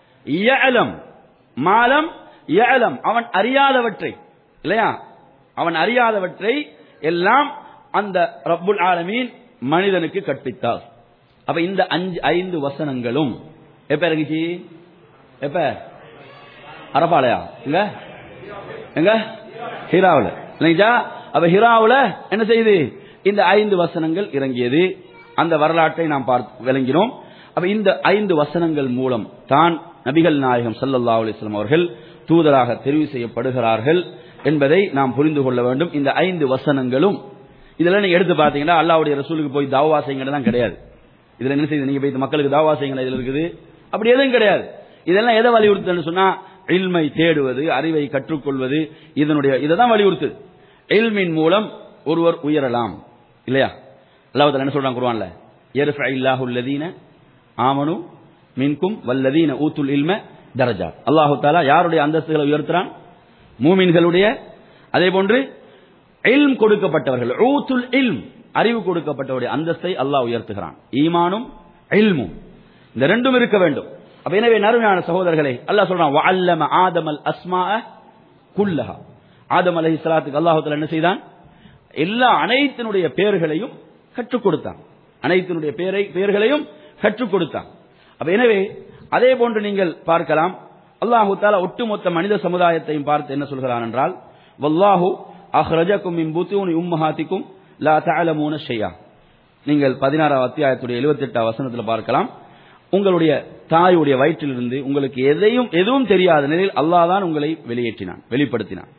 B: யஅலம் மாலம் யஅலம் அவன் அறியாதவற்றை இல்லையா அவன் அறியாதவற்றை எல்லாம் அந்த ரப்புல் ஆலமீன் மனிதனுக்கு கற்பித்தார் அப்ப இந்த அஞ்சு ஐந்து வசனங்களும் எப்ப இறங்கிச்சு எப்ப அரபாளையா எங்க எங்க ஹிராவுல இல்லைங்களா அப்ப ஹிராவுல என்ன செய்யுது இந்த ஐந்து வசனங்கள் இறங்கியது அந்த வரலாற்றை நாம் பார்த்து விளங்கினோம் அப்ப இந்த ஐந்து வசனங்கள் மூலம் தான் நபிகள் நாயகம் ஸல்லல்லாஹு அலைஹி வஸல்லம் அவர்கள் தூதராக தெரிவு செய்யப்படுகிறார்கள் என்பதை நாம் புரிந்து கொள்ள வேண்டும் இந்த ஐந்து வசனங்களும் இதெல்லாம் நீங்க எடுத்து பாத்தீங்கன்னா அல்லாஹ்வுடைய ரசூலுக்கு போய் தாவா செய்யுங்க தான் கிடையாது இதுல என்ன செய்யுது நீங்க போய் மக்களுக்கு தாவா செய்யுங்க இதுல இருக்குது அப்படி எதுவும் கிடையாது இதெல்லாம் எதை வலியுறுத்துன்னு சொன்னா இல்மை தேடுவது அறிவை கற்றுக்கொள்வது இதனுடைய இதை தான் வலியுறுத்து இல்மின் மூலம் ஒருவர் உயரலாம் இல்லையா அல்லாஹ் என்ன சொல்றான் குர்ஆன்ல யர்ஃபு இல்லாஹு அல்லதீன ஆமனு மின்கும் வல்லதீன ஊத்துல் இல்ம தரஜா அல்லாஹு தாலா யாருடைய அந்தஸ்துகளை உயர்த்துறான் மூமின்களுடைய அதே போன்று இல்ம் கொடுக்கப்பட்டவர்கள் ஊத்துல் இல்ம் அறிவு கொடுக்கப்பட்டவருடைய அந்தஸ்தை அல்லாஹ் உயர்த்துகிறான் ஈமானும் இல்மும் இந்த ரெண்டும் இருக்க வேண்டும் அப்ப எனவே நறுமையான சகோதரர்களே அல்லாஹ் சொல்றான் வஅல்லம ஆதமல் அஸ்மா குல்லஹா ஆதம் அலைஹி ஸலாத்துக்கு அல்லாஹ் தஆலா என்ன செய்தான் எல்லா அனைத்தினுடைய பெயர்களையும் கற்றுக் கொடுத்தான் அனைத்தினுடைய பெயரை பெயர்களையும் கற்றுக் கொடுத்தான் அப்ப எனவே அதே போன்று நீங்கள் பார்க்கலாம் அல்லாஹு தாலா ஒட்டுமொத்த மனித சமுதாயத்தையும் பார்த்து என்ன சொல்கிறான் என்றால் வல்லாஹு அஹ்ரஜக்கும் மின் புத்தூனி உம்மஹாத்திக்கும் லா தஅலமூன ஷையா நீங்கள் பதினாறாம் அத்தியாயத்துடைய எழுபத்தி எட்டாம் வசனத்தில் பார்க்கலாம் உங்களுடைய தாயுடைய வயிற்றிலிருந்து உங்களுக்கு எதையும் எதுவும் தெரியாத நிலையில் அல்லாஹ் தான் உங்களை வெளியேற்றினான் வெளிப்படுத்தினான்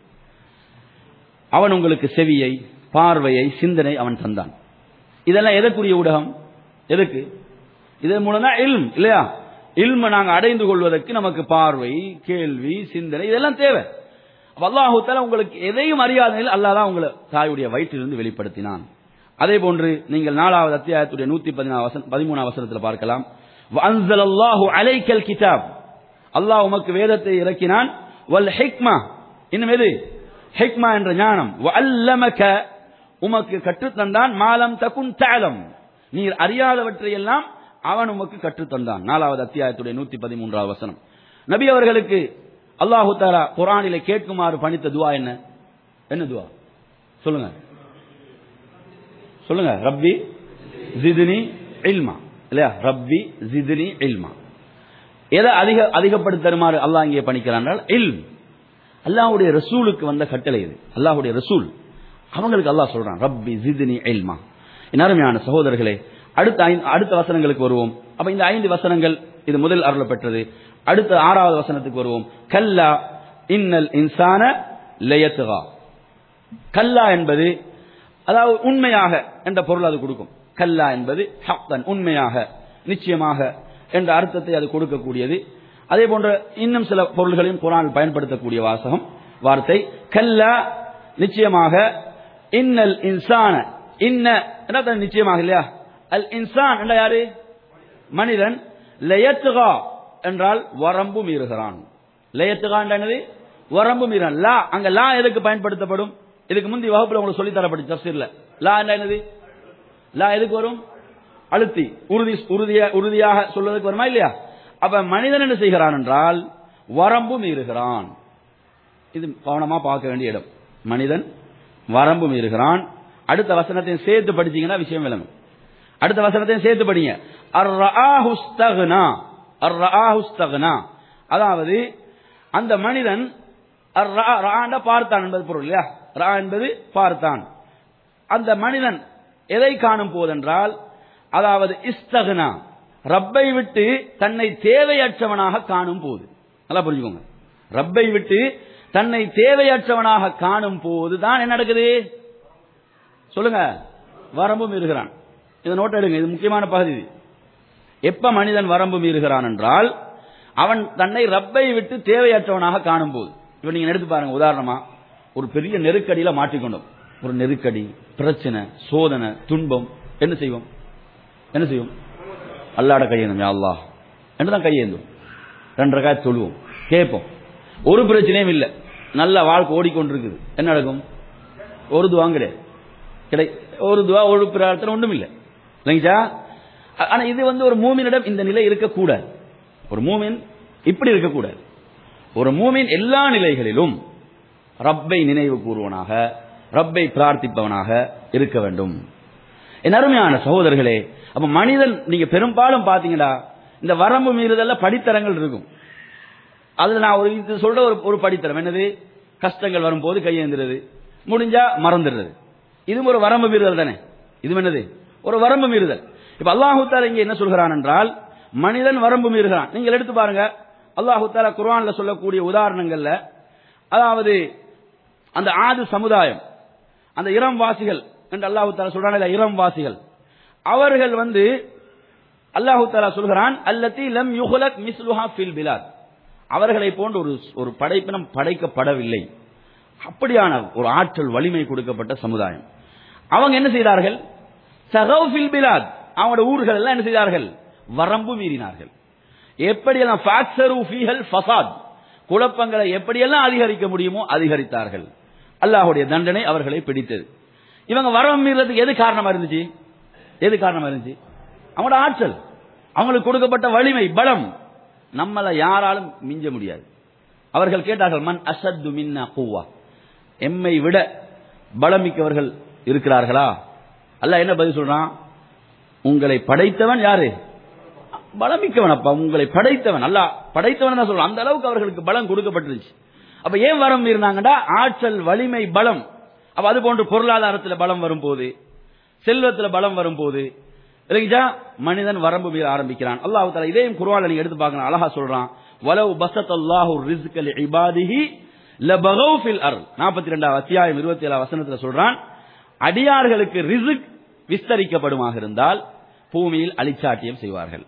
B: அவன் உங்களுக்கு செவியை பார்வையை சிந்தனை அவன் தந்தான் இதெல்லாம் எதற்குரிய ஊடகம் எதுக்கு இதன் மூலம் தான் இல்ம் இல்லையா இல்ம நாங்க அடைந்து கொள்வதற்கு நமக்கு பார்வை கேள்வி சிந்தனை இதெல்லாம் தேவை அல்லாஹு தாலா உங்களுக்கு எதையும் அறியாத நிலையில் அல்லாஹ் தான் உங்களை தாயுடைய வயிற்றிலிருந்து வெளிப்படுத்தினான் அதே போன்று நீங்கள் நாலாவது அத்தியாயத்துடைய நூத்தி பதினாறு பதிமூணாம் வசனத்தில் பார்க்கலாம் அல்லாஹு அலைக்கல் கிதாப் அல்லாஹ் உமக்கு வேதத்தை இறக்கினான் வல் ஹிக்மா இன்னும் எது ஹிக்மா என்ற ஞானம் வல்லமக உமக்கு கற்றுத்தந்தான் மாலம் தகுன் தாலம் நீர் அறியாதவற்றை எல்லாம் அவன் உமக்கு கற்றுத்தந்தான் நாலாவது அத்தியாயத்துடைய நூத்தி பதிமூன்றாவது வசனம் நபி அவர்களுக்கு அல்லாஹு தாலா குரானிலே கேட்குமாறு பணித்த துவா என்ன என்ன துவா சொல்லுங்க சொல்லுங்க ரப்பி ஜிதுனி இல்மா இல்லையா ரப்பி ஜிதுனி இல்மா எதை அதிக அதிகப்படுத்தி தருமாறு அல்லாஹ் இங்கே பணிக்கிறான் இல் அல்லாஹுடைய ரசூலுக்கு வந்த கட்டளை இது அல்லாஹுடைய ரசூல் அவங்களுக்கு அல்லாஹ் சொல்றான் ரப்பி ஜிதுனி இல்மா அருமையான சகோதரர்களே அடுத்த அடுத்த வசனங்களுக்கு வருவோம் அப்ப இந்த ஐந்து வசனங்கள் இது முதல் அருள பெற்றது அடுத்த ஆறாவது வசனத்துக்கு வருவோம் கல்லா இன்னல் இன்சான லயத்துகா கல்லா என்பது அதாவது உண்மையாக என்ற பொருள் அது கொடுக்கும் கல்லா என்பது ஹக்தன் உண்மையாக நிச்சயமாக என்ற அர்த்தத்தை அது கொடுக்கக்கூடியது அதே போன்ற இன்னும் சில பொருள்களையும் குரான் பயன்படுத்தக்கூடிய வாசகம் வார்த்தை கல்லா நிச்சயமாக இன்னல் இன்சான இன்ன என்ன நிச்சயமாக இல்லையா அல் இன்சான் என்ற யாரு மனிதன் லயத்துகா என்றால் வரம்பு மீறுகிறான் லயத்துகா என்னது வரம்பு மீறான் லா அங்க லா எதுக்கு பயன்படுத்தப்படும் இதுக்கு முந்தைய வகுப்புல உங்களுக்கு சொல்லி தரப்படும் தப்சீர்ல லா என்னது லா எதுக்கு வரும் அழுத்தி உறுதி உறுதியா உறுதியாக சொல்வதற்கு வருமா இல்லையா அப்ப மனிதன் என்ன செய்கிறான் என்றால் வரம்பு மீறுகிறான் இது கவனமா பார்க்க வேண்டிய இடம் மனிதன் வரம்பு மீறுகிறான் அடுத்த வசனத்தையும் சேர்த்து படிச்சீங்கன்னா விஷயம் விளங்கும் அடுத்த வசனத்தையும் சேர்த்து படிங்க அர்-ரஆஹுஸ்தக்னா அர்-ரஆஹுஸ்தக்னா அதாவது அந்த மனிதன் அர்-ரஆ- ரஆண்ட பார்த்தான் என்பது பொருள் இல்லையா ரா என்பது பார்த்தான் அந்த மனிதன் எதை காணும் போதென்றால் அதாவது இஸ்தகனா ரப்பை விட்டு தன்னை தேவையற்றவனாக காணும் போது நல்லா புரிஞ்சுக்கோங்க ரப்பை விட்டு தன்னை தேவையற்றவனாக காணும் போது தான் என்ன நடக்குது சொல்லுங்க வரம்பு மீறுகிறான் இதை நோட் எடுங்க இது முக்கியமான பகுதி இது. எப்ப மனிதன் வரம்பு மீறுகிறான் என்றால் அவன் தன்னை ரப்பை விட்டு தேவையற்றவனாக காணும் போது இப்ப நீங்க எடுத்து பாருங்க உதாரணமா ஒரு பெரிய நெருக்கடியில மாட்டிக்கொண்டோம் ஒரு நெருக்கடி பிரச்சனை சோதனை துன்பம் என்ன செய்வோம் என்ன செய்வோம் அல்லாட கையேந்தும் யா அல்லாஹ் என்று தான் கையேந்தும் ரெண்டரை காய் சொல்லுவோம் கேட்போம் ஒரு பிரச்சனையும் இல்லை நல்ல வாழ்க்கை ஓடிக்கொண்டிருக்குது என்ன நடக்கும் ஒரு துவாங்க கிடையாது கிடை ஒரு துவா ஒரு பிரார்த்தனை ஒன்றும் இல்லை இல்லைங்களா ஆ- ஆனா இது வந்து ஒரு மூமினிடம் இந்த நிலை இருக்கக்கூடாது ஒரு மூமின் இப்படி இருக்கக்கூடாது ஒரு மூமின் எல்லா நிலைகளிலும் ரப்பை நினைவு கூறுவனாக ரப்பை பிரார்த்திப்பவனாக இருக்க வேண்டும் என் அருமையான சகோதரர்களே அப்ப மனிதன் நீங்க பெரும்பாலும் பாத்தீங்கன்னா இந்த வரம்பு மீறுதல்ல படித்தரங்கள் இருக்கும் அதுல நான் ஒரு இது சொல்ற ஒரு ஒரு படித்தரம் என்னது கஷ்டங்கள் வரும்போது கையேந்துறது முடிஞ்சா மறந்துடுறது இதுவும் ஒரு வரம்பு மீறுதல் தானே இது என்னது ஒரு வரம்பு மீறுதல் இப்ப அல்லாஹு தாலா இங்க என்ன சொல்கிறான் என்றால் மனிதன் வரம்பு மீறுகிறான் நீங்கள் எடுத்து பாருங்க அல்லாஹு தாலா குர்ஆன்ல சொல்லக்கூடிய உதாரணங்கள்ல அதாவது அந்த ஆது சமுதாயம் அந்த இளம்வாசிகள் என்று அல்லாஹு தாலா சொல்றான் இளம்வாசிகள் அவர்கள் வந்து அல்லாஹு தாலா சொல்கிறான் அல்லத்தி லம் யுஹலக் மிஸ்லுஹா ஃபில் பிலாத் அவர்களை போன்ற ஒரு ஒரு படைப்பினம் படைக்கப்படவில்லை அப்படியான ஒரு ஆற்றல் வலிமை கொடுக்கப்பட்ட சமுதாயம் அவங்க என்ன செய்தார்கள் சகௌஃபில் பிலாத் அவங்களோட ஊர்கள் எல்லாம் என்ன செய்தார்கள் வரம்பு மீறினார்கள் எப்படியெல்லாம் ஃபாக்சரு ஃபீஹல் ஃபசாத் குழப்பங்களை எப்படியெல்லாம் அதிகரிக்க முடியுமோ அதிகரித்தார்கள் அல்லாஹ்வுடைய தண்டனை அவர்களை பிடித்தது இவங்க வரம்பு மீறதுக்கு எது காரணமா இருந்துச்சு எது காரணமா இருந்துச்சு அவங்களோட ஆற்றல் அவங்களுக்கு கொடுக்கப்பட்ட வலிமை பலம் நம்மள யாராலும் மிஞ்ச முடியாது அவர்கள் கேட்டார்கள் மன் அசத்து மின்னா கூவா எம்மை விட பலமிக்கவர்கள் இருக்கிறார்களா அல்லாஹ் என்ன பதில் சொல்றான் உங்களை படைத்தவன் யாரு பலமிக்கவன் அப்பா உங்களை படைத்தவன் அல்ல படைத்தவன் தான் சொல்றான் அந்த அளவுக்கு அவர்களுக்கு பலம் கொடுக்கப்பட்டிருந்துச்சு அப்ப ஏன் வரம் இருந்தாங்கடா ஆற்றல் வலிமை பலம் அப்ப அது போன்று பொருளாதாரத்துல பலம் வரும்போது செல்வத்துல பலம் வரும்போது இல்லைங்களா மனிதன் வரம்பு மீற ஆரம்பிக்கிறான் அல்லாஹ் தஆலா இதையும் குர்ஆன்ல நீங்க எடுத்து பார்க்கணும் அழகா சொல்றான் வலவ் பசத் அல்லாஹு ரிஸ்க இபாதிஹி லபகவ் ஃபில் அர்ல் 42 அத்தியாயம் 27 வசனத்துல சொல்றான் அடியார்களுக்கு ரிஸ்க் விஸ்தரிக்கப்படுமாக இருந்தால் பூமியில் அழிச்சாட்டியம் செய்வார்கள்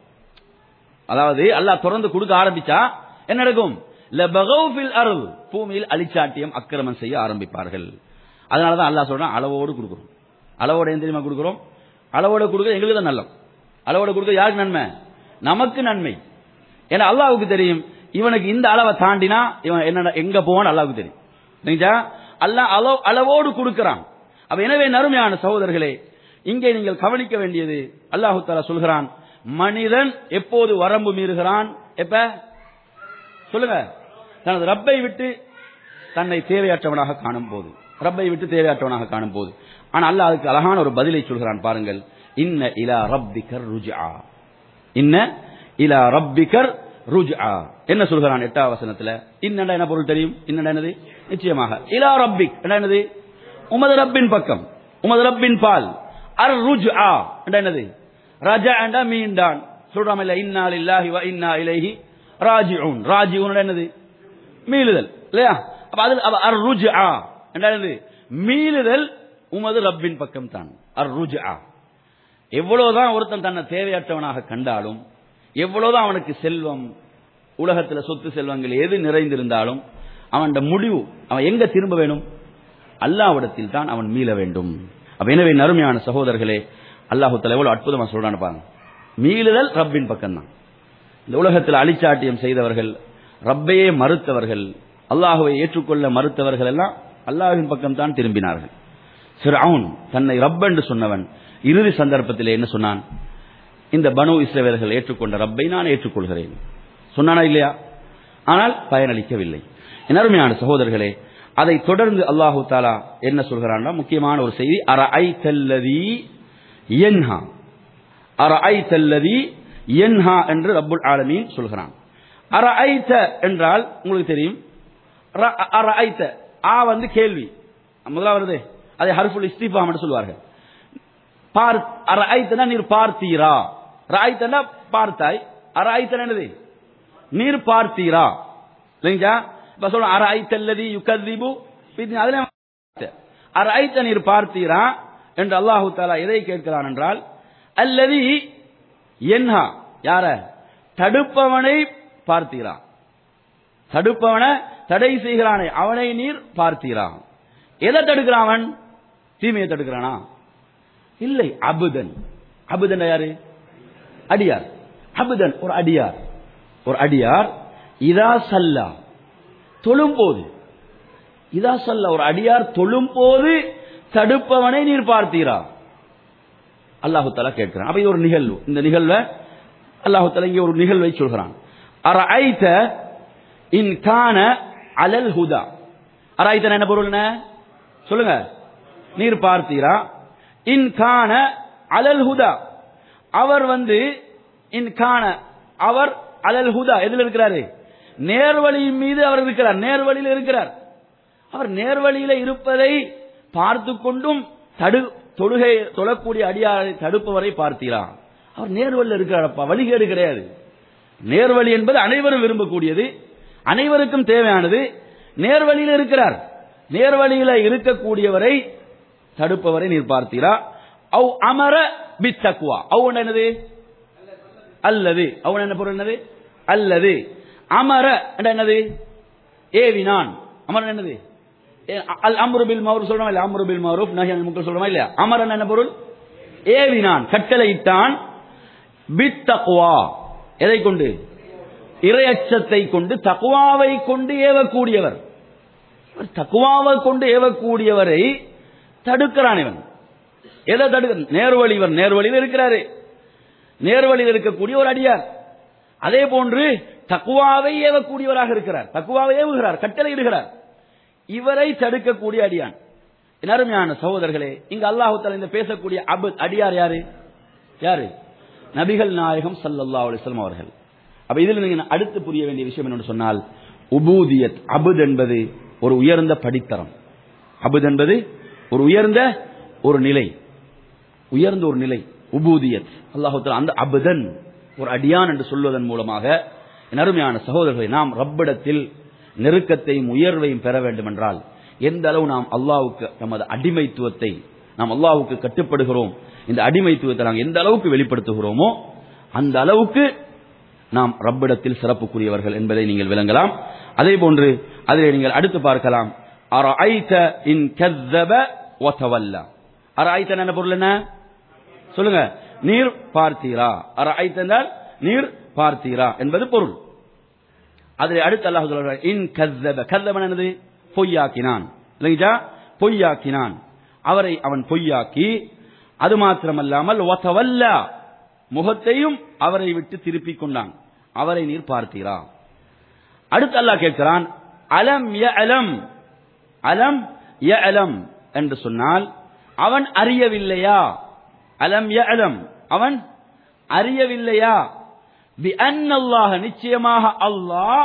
B: அதாவது அல்லாஹ் தொடர்ந்து கொடுக்க ஆரம்பிச்சா என்ன நடக்கும் லபகவ் ஃபில் அர்ல் பூமியில் அழிச்சாட்டியம் அக்கிரமம் செய்ய ஆரம்பிப்பார்கள் அதனால தான் அல்லாஹ் சொல்றான் அளவோடு கொடுக்குறோம் அளவோட எந்த தெரியுமா கொடுக்குறோம் அளவோட கொடுக்க எங்களுக்கு தான் நல்லம் அளவோட கொடுக்க யாருக்கு நன்மை நமக்கு நன்மை ஏன்னா அல்லாஹ்வுக்கு தெரியும் இவனுக்கு இந்த அளவை தாண்டினா இவன் என்ன எங்க போவான்னு அல்லாஹ்வுக்கு தெரியும் சரிங்களா? அல்லாஹ் அளவு அளவோடு கொடுக்கிறான் அப்ப எனவே நறுமையான சகோதரர்களே இங்கே நீங்கள் கவனிக்க வேண்டியது அல்லாஹு தஆலா சொல்கிறான் மனிதன் எப்போது வரம்பு மீறுகிறான் எப்ப சொல்லுங்க தனது ரப்பை விட்டு தன்னை தேவையற்றவனாக காணும் போது ரப்பை விட்டு தேவையற்றவனாக காணும் போது ஆனா அல்லாஹ் அதுக்கு அழகான ஒரு பதிலை சொல்கிறான் பாருங்கள் இன்ன இலா ரப்பிகர் ருஜா இன்ன இலா ரப்பிகர் ருஜா என்ன சொல்கிறான் எட்டாவது வசனத்துல இன்னடா என்ன பொருள் தெரியும் இன்னடா என்னது நிச்சயமாக இலா ரப்பிக் என்ன என்னது உமது ரப்பின் பக்கம் உமது ரப்பின் பால் அர் ருஜா என்னது ரஜா என்றா மீண்டான் சொல்றாம இல்ல இன்னா லில்லாஹி வ இன்னா இலைஹி ராஜிஊன் ராஜிஊன் என்னது மீளுதல் இல்லையா அப்ப அதில் அப்ப அர் ருஜா என்னது மீளுதல் உமது ரப்பின் பக்கம் தான் அர் ருஜா எவ்வளவுதான் ஒருத்தன் தன்னை தேவையற்றவனாக கண்டாலும் எவ்வளவுதான் அவனுக்கு செல்வம் உலகத்துல சொத்து செல்வங்கள் எது நிறைந்திருந்தாலும் அவன் முடிவு அவன் எங்க திரும்ப வேணும் அல்லாவிடத்தில் தான் அவன் மீள வேண்டும் அப்ப எனவே நறுமையான சகோதரர்களே அல்லாஹு தஆலா எவ்வளவு அற்புதமா சொல்றான்னு பாருங்க மீளுதல் ரப்பின் பக்கம் தான் இந்த உலகத்தில் அழிச்சாட்டியம் செய்தவர்கள் ரப்பையே மறுத்தவர்கள் அல்லாஹுவை ஏற்றுக்கொள்ள மறுத்தவர்கள் எல்லாம் அல்லாஹ்வின் பக்கம் தான் திரும்பினார்கள் ஃபிரௌன் தன்னை ரப் என்று சொன்னவன் இறுதி சந்தர்ப்பத்தில் என்ன சொன்னான் இந்த பனு இஸ்ரவேலர்கள் ஏற்றுக்கொண்ட ரப்பை நான் ஏற்றுக்கொள்கிறேன் சொன்னானா இல்லையா ஆனால் பயனளிக்கவில்லை என் அருமையான சகோதரர்களே அதை தொடர்ந்து அல்லாஹு தாலா என்ன சொல்கிறான்னா முக்கியமான ஒரு செய்தி அர ஐ தல்லதி என்ஹா அர ஐ தல்லதி என்ஹா என்று ரப்புல் ஆலமீன் சொல்கிறான் அர ஐத்த என்றால் உங்களுக்கு தெரியும் ர- அர ஐத்த ஆ வந்து கேள்வி முதலாவது வருது அதை ஹர்ஃபுல் இஸ்திஃபாம் என்று சொல்வார்கள் பார் அர ஐத்தனா நீர் பார்த்தீரா ராய்த்தனா பார்த்தாய் அர ஐத்தனா என்னது நீர் பார்த்தீரா இல்லைங்களா இப்ப சொல்ல அர ஐத்தல்லதி யுகதிபு அதுல அர ஐத்த நீர் பார்த்தீரா என்று அல்லாஹு தாலா எதை கேட்கிறான் என்றால் அல்லதி என்ஹா யார தடுப்பவனை பார்த்தீரா தடுப்பவனை தடை செய்கிறானே அவனை நீர் பார்த்தீரா எதை தடுக்கிறான் அவன் தீமையை தடுக்கிறானா இல்லை அபுதன் அபுதன் யாரு அடியார் அபுதன் ஒரு அடியார் ஒரு அடியார் இதா சல்லா தொழும் போது இதா சல்லா ஒரு அடியார் தொழும் போது தடுப்பவனை நீர் பார்த்தீரா அல்லாஹு தலா கேட்கிறான் அப்ப இது ஒரு நிகழ்வு இந்த நிகழ்வை அல்லாஹு தலா இங்கே ஒரு நிகழ்வை சொல்கிறான் அர ஐத்த இன் கான அலல் ஹுதா அராய்த்தன என்ன பொருள் என்ன சொல்லுங்க நீர் பார்த்தீரா இன் கான அலல் ஹுதா அவர் வந்து இன் கான அவர் அலல் ஹுதா எதில் இருக்கிறாரு நேர்வழியின் மீது அவர் இருக்கிறார் நேர்வழியில் இருக்கிறார் அவர் நேர்வழியில இருப்பதை பார்த்து கொண்டும் தடு தொழுகை தொழக்கூடிய அடியாரை தடுப்பவரை பார்த்தீரா அவர் நேர்வழியில் இருக்கிறாரப்பா வழிகேடு கிடையாது நேர்வழி என்பது அனைவரும் விரும்பக்கூடியது அனைவருக்கும் தேவையானது நேர்வழியில் இருக்கிறார் நேர்வழியில இருக்கக்கூடியவரை தடுப்பவரை நீர் பார்த்தீரா அவ் அமர பித்தக்குவா அவ் என்னது அல்லது அவன் என்ன பொருள் என்னது அல்லது அமர என்ற என்னது ஏவினான் அமரன் என்னது ஏ- அல் அம்ரு பில் மௌரூப் சொல்றோமா இல்ல அம்ரு பில் மௌரூப் நஹி அனில் முன்கர் சொல்றோமா இல்லையா அமரன் என்ன பொருள் ஏவினான் கட்டளையிட்டான் பித்தக்குவா எதை கொண்டு இரையச்சத்தை கொண்டு தக்குவாவை கொண்டு ஏவக்கூடியவர் தக்குவாவை கொண்டு ஏவக்கூடியவரை தடுக்கிறான் இவன் எதை தடுக்க நேர்வழி இவர் நேர்வழியில் இருக்கிறாரு நேர்வழியில் இருக்கக்கூடிய ஒரு அடியார் அதே போன்று தக்குவாவை ஏவக்கூடியவராக இருக்கிறார் தக்குவாவை ஏவுகிறார் கட்டளையிடுகிறார் இவரை தடுக்கக்கூடிய அடியான் என் அருமையான சகோதரர்களே இங்க அல்லாஹு தஆலா இந்த பேசக்கூடிய அபு அடியார் யாரு யாரு நபிகள் நாயகம் ஸல்லல்லாஹு அலைஹி வஸல்லம் அவர்கள் அப்ப இதில் நீங்க அடுத்து புரிய வேண்டிய விஷயம் என்னன்னு சொன்னால் உபூதியத் அபுத் என்பது ஒரு உயர்ந்த படித்தரம் அபுத் என்பது ஒரு உயர்ந்த ஒரு நிலை உயர்ந்த ஒரு நிலை உபூதியத் அல்லாஹு தஆலா அந்த அபுதன் ஒரு அடியான் என்று சொல்வதன் மூலமாக என் அருமையான சகோதரர்களை நாம் ரப்பிடத்தில் நெருக்கத்தையும் உயர்வையும் பெற வேண்டும் என்றால் எந்த அளவு நாம் அல்லாஹ்வுக்கு நமது அடிமைத்துவத்தை நாம் அல்லாஹ்வுக்கு கட்டுப்படுகிறோம் இந்த அடிமைத்துவத்தை நாம் எந்த அளவுக்கு வெளிப்படுத்துகிறோமோ அந்த அளவுக்கு நாம் ரப்பிடத்தில் சிறப்புக்குரியவர்கள் என்பதை நீங்கள் விளங்கலாம் அதே போன்று அதில் நீங்கள் அடுத்து பார்க்கலாம் அரஐத இன் கஸ்ஸப வதவல்லா அரஐத என்ன பொருள் என்ன சொல்லுங்க நீர் பார்த்தீரா அரஐத என்றால் நீர் பார்த்தீரா என்பது பொருள் அதில் அடுத்து அல்லாஹ் சொல்றார் இன் கஸ்ஸப கஸ்ஸப என்னது பொய்யாக்கினான் இல்லைங்களா பொய்யாக்கினான் அவரை அவன் பொய்யாக்கி அது மாத்திரமல்லாமல் வதவல்லா முகத்தையும் அவரை விட்டு திருப்பிக் கொண்டான் அவரை நீர் பார்த்தீரா அடுத்து அல்லாஹ் கேட்கிறான் அலம் ய அலம் அலம் ய அலம் என்று சொன்னால் அவன் அறியவில்லையா அலம் ய அலம் அவன் அறியவில்லையா பி அல்லாஹ் நிச்சயமாக அல்லாஹ்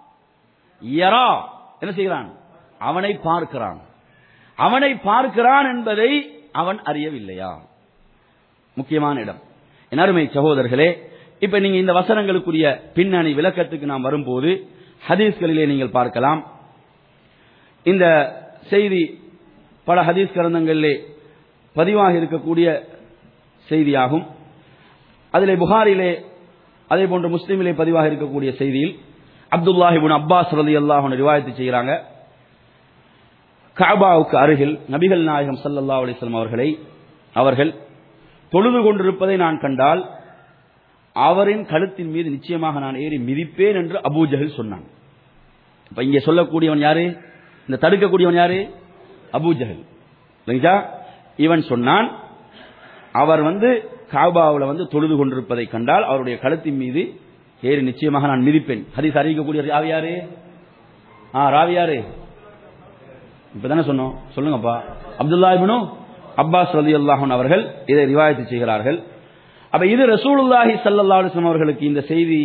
B: யரா என்ன செய்கிறான் அவனை பார்க்கிறான் அவனை பார்க்கிறான் என்பதை அவன் அறியவில்லையா முக்கியமான இடம் என் அருமை சகோதரர்களே இப்ப நீங்க இந்த வசனங்களுக்குரிய பின்னணி விளக்கத்துக்கு நாம் வரும்போது ஹதீஸ்களிலே நீங்கள் பார்க்கலாம் இந்த செய்தி பல ஹதீஸ் கிரந்தங்களிலே பதிவாக இருக்கக்கூடிய செய்தியாகும் அதிலே புகாரிலே அதே போன்று முஸ்லீமிலே பதிவாக இருக்கக்கூடிய செய்தியில் அப்துல்லாஹிபுன் அப்பாஸ் ரலி அல்லாஹ் ரிவாயத்து செய்கிறாங்க காபாவுக்கு அருகில் நபிகள் நாயகம் ஸல்லல்லாஹு அலைஹி வஸல்லம் அவர்களை அவர்கள் தொழுது கொண்டிருப்பதை நான் கண்டால் அவரின் கழுத்தின் மீது நிச்சயமாக நான் ஏறி மிதிப்பேன் என்று அபூஜஹல் சொன்னான் இப்ப இங்கே சொல்லக்கூடியவன் யாரு இந்த தடுக்கக்கூடியவன் யாரு அபூஜஹல் இல்லைங்களா இவன் சொன்னான் அவர் வந்து காபாவில் வந்து தொழுது கொண்டிருப்பதை கண்டால் அவருடைய கழுத்தின் மீது ஏறி நிச்சயமாக நான் மிதிப்பேன் ஹதீஸ் அறிவிக்கக்கூடிய ராவி யாரு ஆ ராவி யாரு இப்பதானே சொன்னோம் சொல்லுங்கப்பா அப்துல்லா இப்னு அப்பாஸ் ரலியல்லாஹு அவர்கள் இதை ரிவாயத்து செய்கிறார்கள் அப்ப இது ரசூலுல்லாஹி ஸல்லல்லாஹு அலைஹி வஸல்லம் அவர்களுக்கு இந்த செய்தி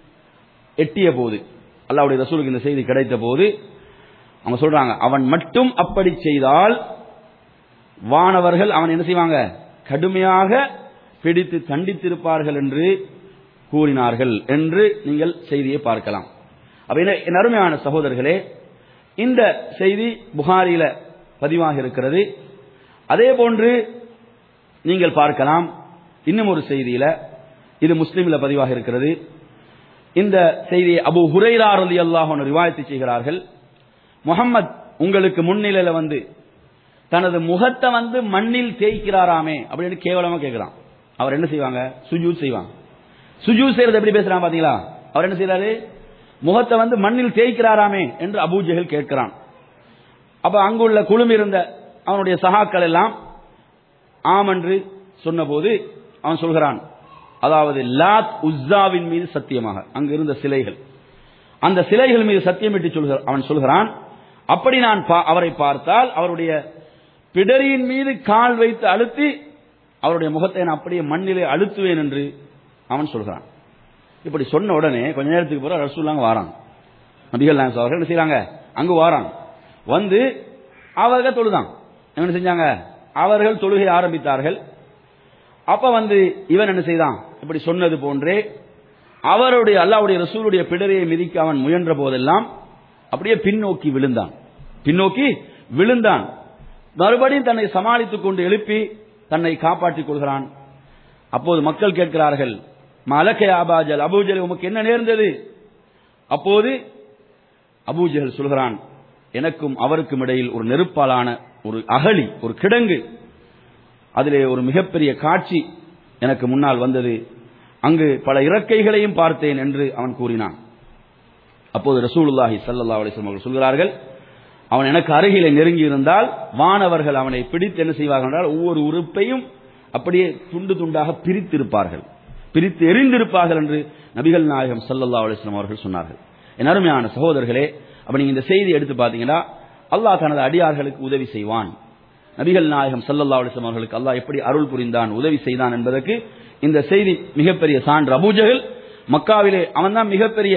B: எட்டிய போது அல்லாஹ்வுடைய ரசூலுக்கு இந்த செய்தி கிடைத்த போது அவங்க சொல்றாங்க அவன் மட்டும் அப்படி செய்தால் வானவர்கள் அவன் என்ன செய்வாங்க கடுமையாக பிடித்து தண்டித்திருப்பார்கள் என்று கூறினார்கள் என்று நீங்கள் செய்தியை பார்க்கலாம் அப்ப என்ன- என் அருமையான சகோதரர்களே இந்த செய்தி புகாரில பதிவாக இருக்கிறது அதே போன்று நீங்கள் பார்க்கலாம் இன்னும் ஒரு செய்தியில இது முஸ்லிம்ல பதிவாக இருக்கிறது இந்த செய்தியை அபு ஹுரைரா ரலியல்லாஹு அன்ஹு ரிவாயத்து செய்கிறார்கள் முகம்மது உங்களுக்கு முன்னிலையில வந்து தனது முகத்தை வந்து மண்ணில் தேய்க்கிறாராமே அப்படின்னு கேவலமா கேட்கிறான் அவர் என்ன செய்வாங்க சுஜூத் செய்வாங்க சுஜூத் செய்யறது எப்படி பேசுறான் பாத்தீங்களா அவர் என்ன செய்யறாரு முகத்தை வந்து மண்ணில் தேய்க்கிறாராமே என்று அபூஜஹல் கேட்கிறான் அப்ப அங்குள்ள குழுமி இருந்த அவனுடைய சகாக்கள் எல்லாம் ஆம் என்று சொன்னபோது அவன் சொல்கிறான் அதாவது லாத் உஸ்ஸாவின் மீது சத்தியமாக அங்கு இருந்த சிலைகள் அந்த சிலைகள் மீது சத்தியமிட்டு சொல்கிறான் அவன் சொல்கிறான் அப்படி நான் பா- அவரை பார்த்தால் அவருடைய பிடரியின் மீது கால் வைத்து அழுத்தி அவருடைய முகத்தை நான் அப்படியே மண்ணிலே அழுத்துவேன் என்று அவன் சொல்கிறான் இப்படி சொன்ன உடனே கொஞ்ச நேரத்துக்கு பிறகு ரசூல்லாங்க வாராங்க நபிகள் நாயகம் அவர்கள் என்ன செய்றாங்க அங்கு வாராங்க வந்து அவர்கள் தொழுதான் என்ன செஞ்சாங்க அவர்கள் தொழுகை ஆரம்பித்தார்கள் அப்ப வந்து இவன் என்ன செய்தான் இப்படி சொன்னது போன்றே அவருடைய அல்லாவுடைய ரசூலுடைய பிடரையை மிதிக்க அவன் முயன்ற போதெல்லாம் அப்படியே பின்னோக்கி விழுந்தான் பின்னோக்கி விழுந்தான் மறுபடியும் தன்னை சமாளித்துக் கொண்டு எழுப்பி தன்னை காப்பாற்றிக் கொள்கிறான் அப்போது மக்கள் கேட்கிறார்கள் மலக்கை ஆபாஜல் அபூஜல் உமக்கு என்ன நேர்ந்தது அப்போது அபூஜஹல் சொல்கிறான் எனக்கும் அவருக்கும் இடையில் ஒரு நெருப்பாலான ஒரு அகழி ஒரு கிடங்கு அதிலே ஒரு மிகப்பெரிய காட்சி எனக்கு முன்னால் வந்தது அங்கு பல இறக்கைகளையும் பார்த்தேன் என்று அவன் கூறினான் அப்போது ரசூலுல்லாஹி ஸல்லல்லாஹு அலைஹி வஸல்லம் அவர்கள் சொல்கிறார்கள் அவன் எனக்கு அருகிலே நெருங்கி இருந்தால் வானவர்கள் அவனை பிடித்து என்ன செய்வார்கள் என்றால் ஒவ்வொரு உறுப்பையும் அப்படியே துண்டு துண்டாக பிரித்திருப்பார்கள் பிரித்து எரிந்திருப்பார்கள் என்று நபிகள் நாயகம் ஸல்லல்லாஹு அலைஹி வஸல்லம் அவர்கள் சொன்னார்கள் என் அருமையான சகோதரர்களே அப்ப நீங்க இந்த செய்தி எடுத்து பார்த்தீங்கன்னா அல்லாஹ் தனது அடியார்களுக்கு உதவி செய்வான் நபிகள் நாயகம் ஸல்லல்லாஹு அலைஹி வஸல்லம் அவர்களுக்கு அல்லாஹ் எப்படி அருள் புரிந்தான் உதவி செய்தான் என்பதற்கு இந்த செய்தி மிகப்பெரிய சான்று அபூஜஹல் மக்காவிலே அவன்தான் மிகப்பெரிய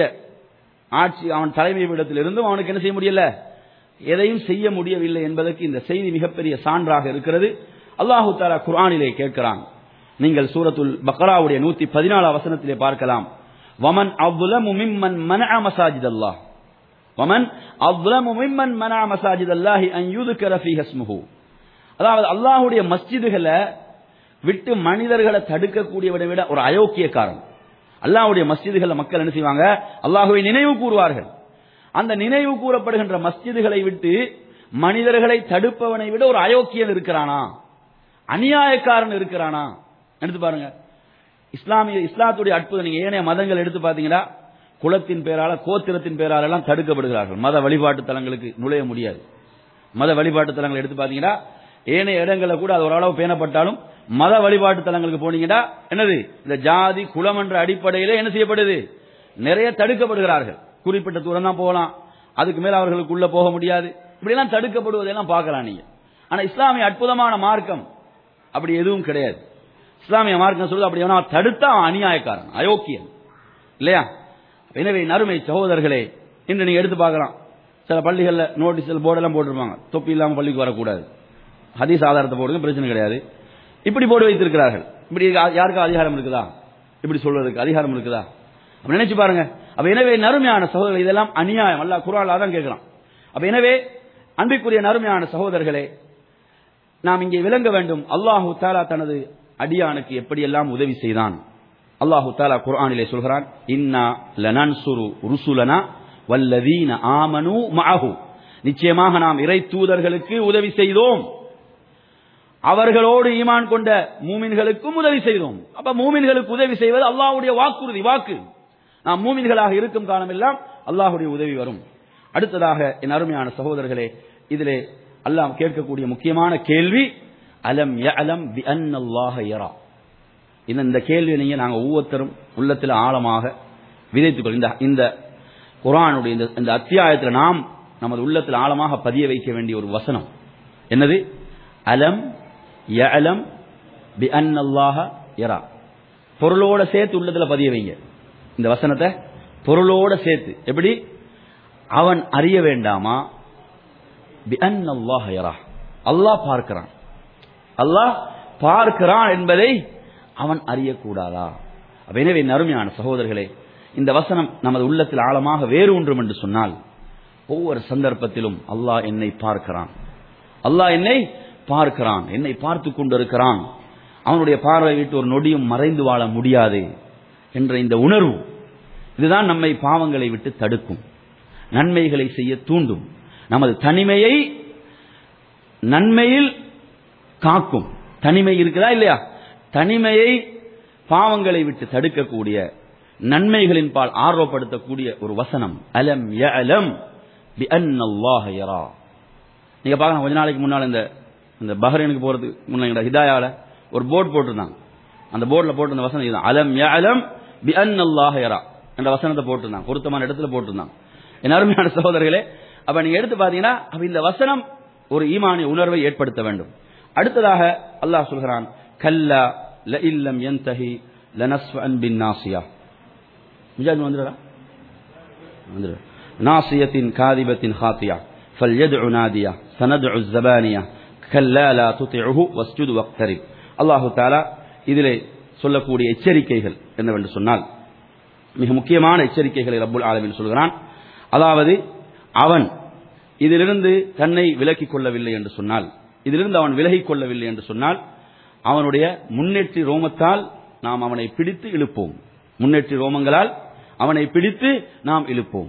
B: ஆட்சி அவன் தலைமை பீடத்தில் இருந்தும் அவனுக்கு என்ன செய்ய முடியல எதையும் செய்ய முடியவில்லை என்பதற்கு இந்த செய்தி மிகப்பெரிய சான்றாக இருக்கிறது அல்லாஹு தாலா குர்ஆனிலே கேட்கிறான் நீங்கள் சூரத்துல் பக்ராவுடைய நூத்தி பதினாலாம் வசனத்திலே பார்க்கலாம் வமன் அவ்வுலமு மிம்மன் மனஅ மசாஜித் அல்லாஹ் வமன் அவ்வுலமு மிம்மன் மனஅ மசாஜித் அல்லாஹி அன் யுதுக்கர ஃபீஹ இஸ்முஹு அதாவது அல்லாஹ்வுடைய மஸ்ஜிதுகளை விட்டு மனிதர்களை தடுக்கக்கூடியவனை விட ஒரு அயோக்கியக்காரன் அல்லாஹ்வுடைய மஸ்ஜிதுகளை மக்கள் என்ன செய்வாங்க அல்லாஹ்வை நினைவு கூறுவார்கள் அந்த நினைவு கூறப்படுகின்ற மஸ்ஜிதுகளை விட்டு மனிதர்களை தடுப்பவனை விட ஒரு அயோக்கியன் இருக்கிறானா அநியாயக்காரன் இருக்கிறானா எடுத்து பாருங்க இஸ்லாமிய இஸ்லாத்துடைய அற்புதம் நீங்க ஏனைய மதங்கள் எடுத்து பாத்தீங்கன்னா குலத்தின் பேரால கோத்திரத்தின் பேரால எல்லாம் தடுக்கப்படுகிறார்கள் மத வழிபாட்டு தலங்களுக்கு நுழைய முடியாது மத வழிபாட்டு தலங்களை எடுத்து பாத்தீங்கன்னா ஏனைய இடங்களில் கூட அது ஓரளவு பேணப்பட்டாலும் மத வழிபாட்டு தலங்களுக்கு போனீங்கன்னா என்னது இந்த ஜாதி குலம் என்ற அடிப்படையிலே என்ன செய்யப்படுது நிறைய தடுக்கப்படுகிறார்கள் குறிப்பிட்ட தூரம் தான் போகலாம் அதுக்கு மேல அவர்களுக்கு உள்ள போக முடியாது இப்படியெல்லாம் தடுக்கப்படுவதெல்லாம் பார்க்கலாம் நீங்க ஆனா இஸ்லாமிய அற்புதமான மார்க்கம் அப்படி எதுவும் கிடையாது இஸ்லாமிய மார்க்கம் சொல்லுது அப்படி எவனா தடுத்தா அவன் அநியாயக்காரன் அயோக்கியன் இல்லையா எனவே நறுமை சகோதரர்களே இன்று நீங்க எடுத்து பார்க்கலாம் சில பள்ளிகள்ல நோட்டீஸ் போர்டெல்லாம் போட்டிருப்பாங்க தொப்பி இல்லாம பள்ளிக்கு வரக்கூடாது ஹதீஸ் ஆதாரத்தை போடுங்க பிரச்சனை கிடையாது இப்படி போட்டு வைத்திருக்கிறார்கள் இப்படி யா- யாருக்கும் அதிகாரம் இருக்குதா இப்படி சொல்றதுக்கு அதிகாரம் இருக்குதா அப்ப நினைச்சு பாருங்க அப்ப எனவே நறுமையான சகோதரர்கள் இதெல்லாம் அநியாயம் அல்ல குரால் தான் கேட்கலாம் அப்ப எனவே அன்பிற்குரிய நறுமையான சகோதரர்களே நாம் இங்கே விளங்க வேண்டும் அல்லாஹு தாலா தனது அடியானுக்கு எப்படியெல்லாம் உதவி செய்தான் அல்லாஹு தாலா குர்ஆனிலே சொல்கிறான் இன்னா லனன்சுரு ருசுலனா வல்லதீன ஆமனு மஅஹு நிச்சயமாக நாம் இறை தூதர்களுக்கு உதவி செய்தோம் அவர்களோடு ஈமான் கொண்ட மூமின்களுக்கும் உதவி செய்தோம் அப்ப மூமின்களுக்கு உதவி செய்வது அல்லாஹ்வுடைய வாக்குறுதி வாக்கு நாம் மூமின்களாக இருக்கும் காலமெல்லாம் அல்லாஹ்வுடைய உதவி வரும் அடுத்ததாக என் அருமையான சகோதரர்களே இதிலே அல்லாஹ் கேட்கக்கூடிய முக்கியமான கேள்வி அலம் யஅலம் பி அன்னல்லாஹ யரா இந்த இந்த கேள்வியை நீங்க நாங்க ஒவ்வொருத்தரும் உள்ளத்தில் ஆழமாக விதைத்துக் கொள் இந்த இந்த குரானுடைய இந்த இந்த அத்தியாயத்தில் நாம் நமது உள்ளத்தில் ஆழமாக பதிய வைக்க வேண்டிய ஒரு வசனம் என்னது அலம் யஅலம் பி அன்னல்லாஹ யரா பொருளோட சேர்த்து உள்ளத்துல பதிய வைங்க இந்த வசனத்தை பொருளோட சேர்த்து எப்படி அவன் அறிய வேண்டாமா பி அன்னல்லாஹ யரா அல்லாஹ் பார்க்கிறான் அல்லாஹ் பார்க்கிறான் என்பதை அவன் அறியக்கூடாதா அப்ப எனவே நறுமையான சகோதரர்களே இந்த வசனம் நமது உள்ளத்தில் ஆழமாக வேறு ஒன்றும் என்று சொன்னால் ஒவ்வொரு சந்தர்ப்பத்திலும் அல்லாஹ் என்னை பார்க்கிறான் அல்லாஹ் என்னை பார்க்கிறான் என்னை பார்த்து கொண்டிருக்கிறான் அவனுடைய பார்வை விட்டு ஒரு நொடியும் மறைந்து வாழ முடியாது என்ற இந்த உணர்வு இதுதான் நம்மை பாவங்களை விட்டு தடுக்கும் நன்மைகளை செய்ய தூண்டும் நமது தனிமையை நன்மையில் காக்கும் தனிமை இருக்குதா இல்லையா தனிமையை பாவங்களை விட்டு தடுக்கக்கூடிய நன்மைகளின் பால் ஆர்வப்படுத்தக்கூடிய ஒரு வசனம் அலம் யஅலம் பி அன்னல்லாஹ யரா நீங்க பார்க்கலாம் கொஞ்ச நாளைக்கு முன்னால் இந்த இந்த பஹ்ரைனுக்கு போறதுக்கு முன்னாடி ஹிதாயால ஒரு போர்டு போட்டிருந்தாங்க அந்த போர்டில் போட்டிருந்த வசனம் இதுதான் அலம் யஅலம் பி அன்னல்லாஹ யரா என்ற வசனத்தை போட்டிருந்தாங்க பொருத்தமான இடத்துல போட்டிருந்தாங்க என் அருமையான சகோதரர்களே அப்ப நீங்க எடுத்து பாத்தீங்கன்னா அப்ப இந்த வசனம் ஒரு ஈமானிய உணர்வை ஏற்படுத்த வேண்டும் அடுத்ததாக அல்லாஹ் சொல்கிறான் கல்லா ல இல்லம் யன்தஹி லனஸ்ஃபன் பின் நாசியா முஜாஹித் வந்துடுறா வந்துடு நாசியத்தின் காதிபத்தின் ஹாத்தியா فليدع ناديا سندع الزبانية كلا لا تطعه واسجد واقترب அல்லாஹு தாலா இதிலே சொல்லக்கூடிய எச்சரிக்கைகள் என்னவென்று சொன்னால் மிக முக்கியமான எச்சரிக்கைகளை ரப்புல் ஆலமின் சொல்கிறான் அதாவது அவன் இதிலிருந்து தன்னை விலக்கிக் கொள்ளவில்லை என்று சொன்னால் இதிலிருந்து அவன் விலகிக் கொள்ளவில்லை என்று சொன்னால் அவனுடைய முன்னேற்றி ரோமத்தால் நாம் அவனை பிடித்து இழுப்போம் முன்னேற்றி ரோமங்களால் அவனை பிடித்து நாம் இழுப்போம்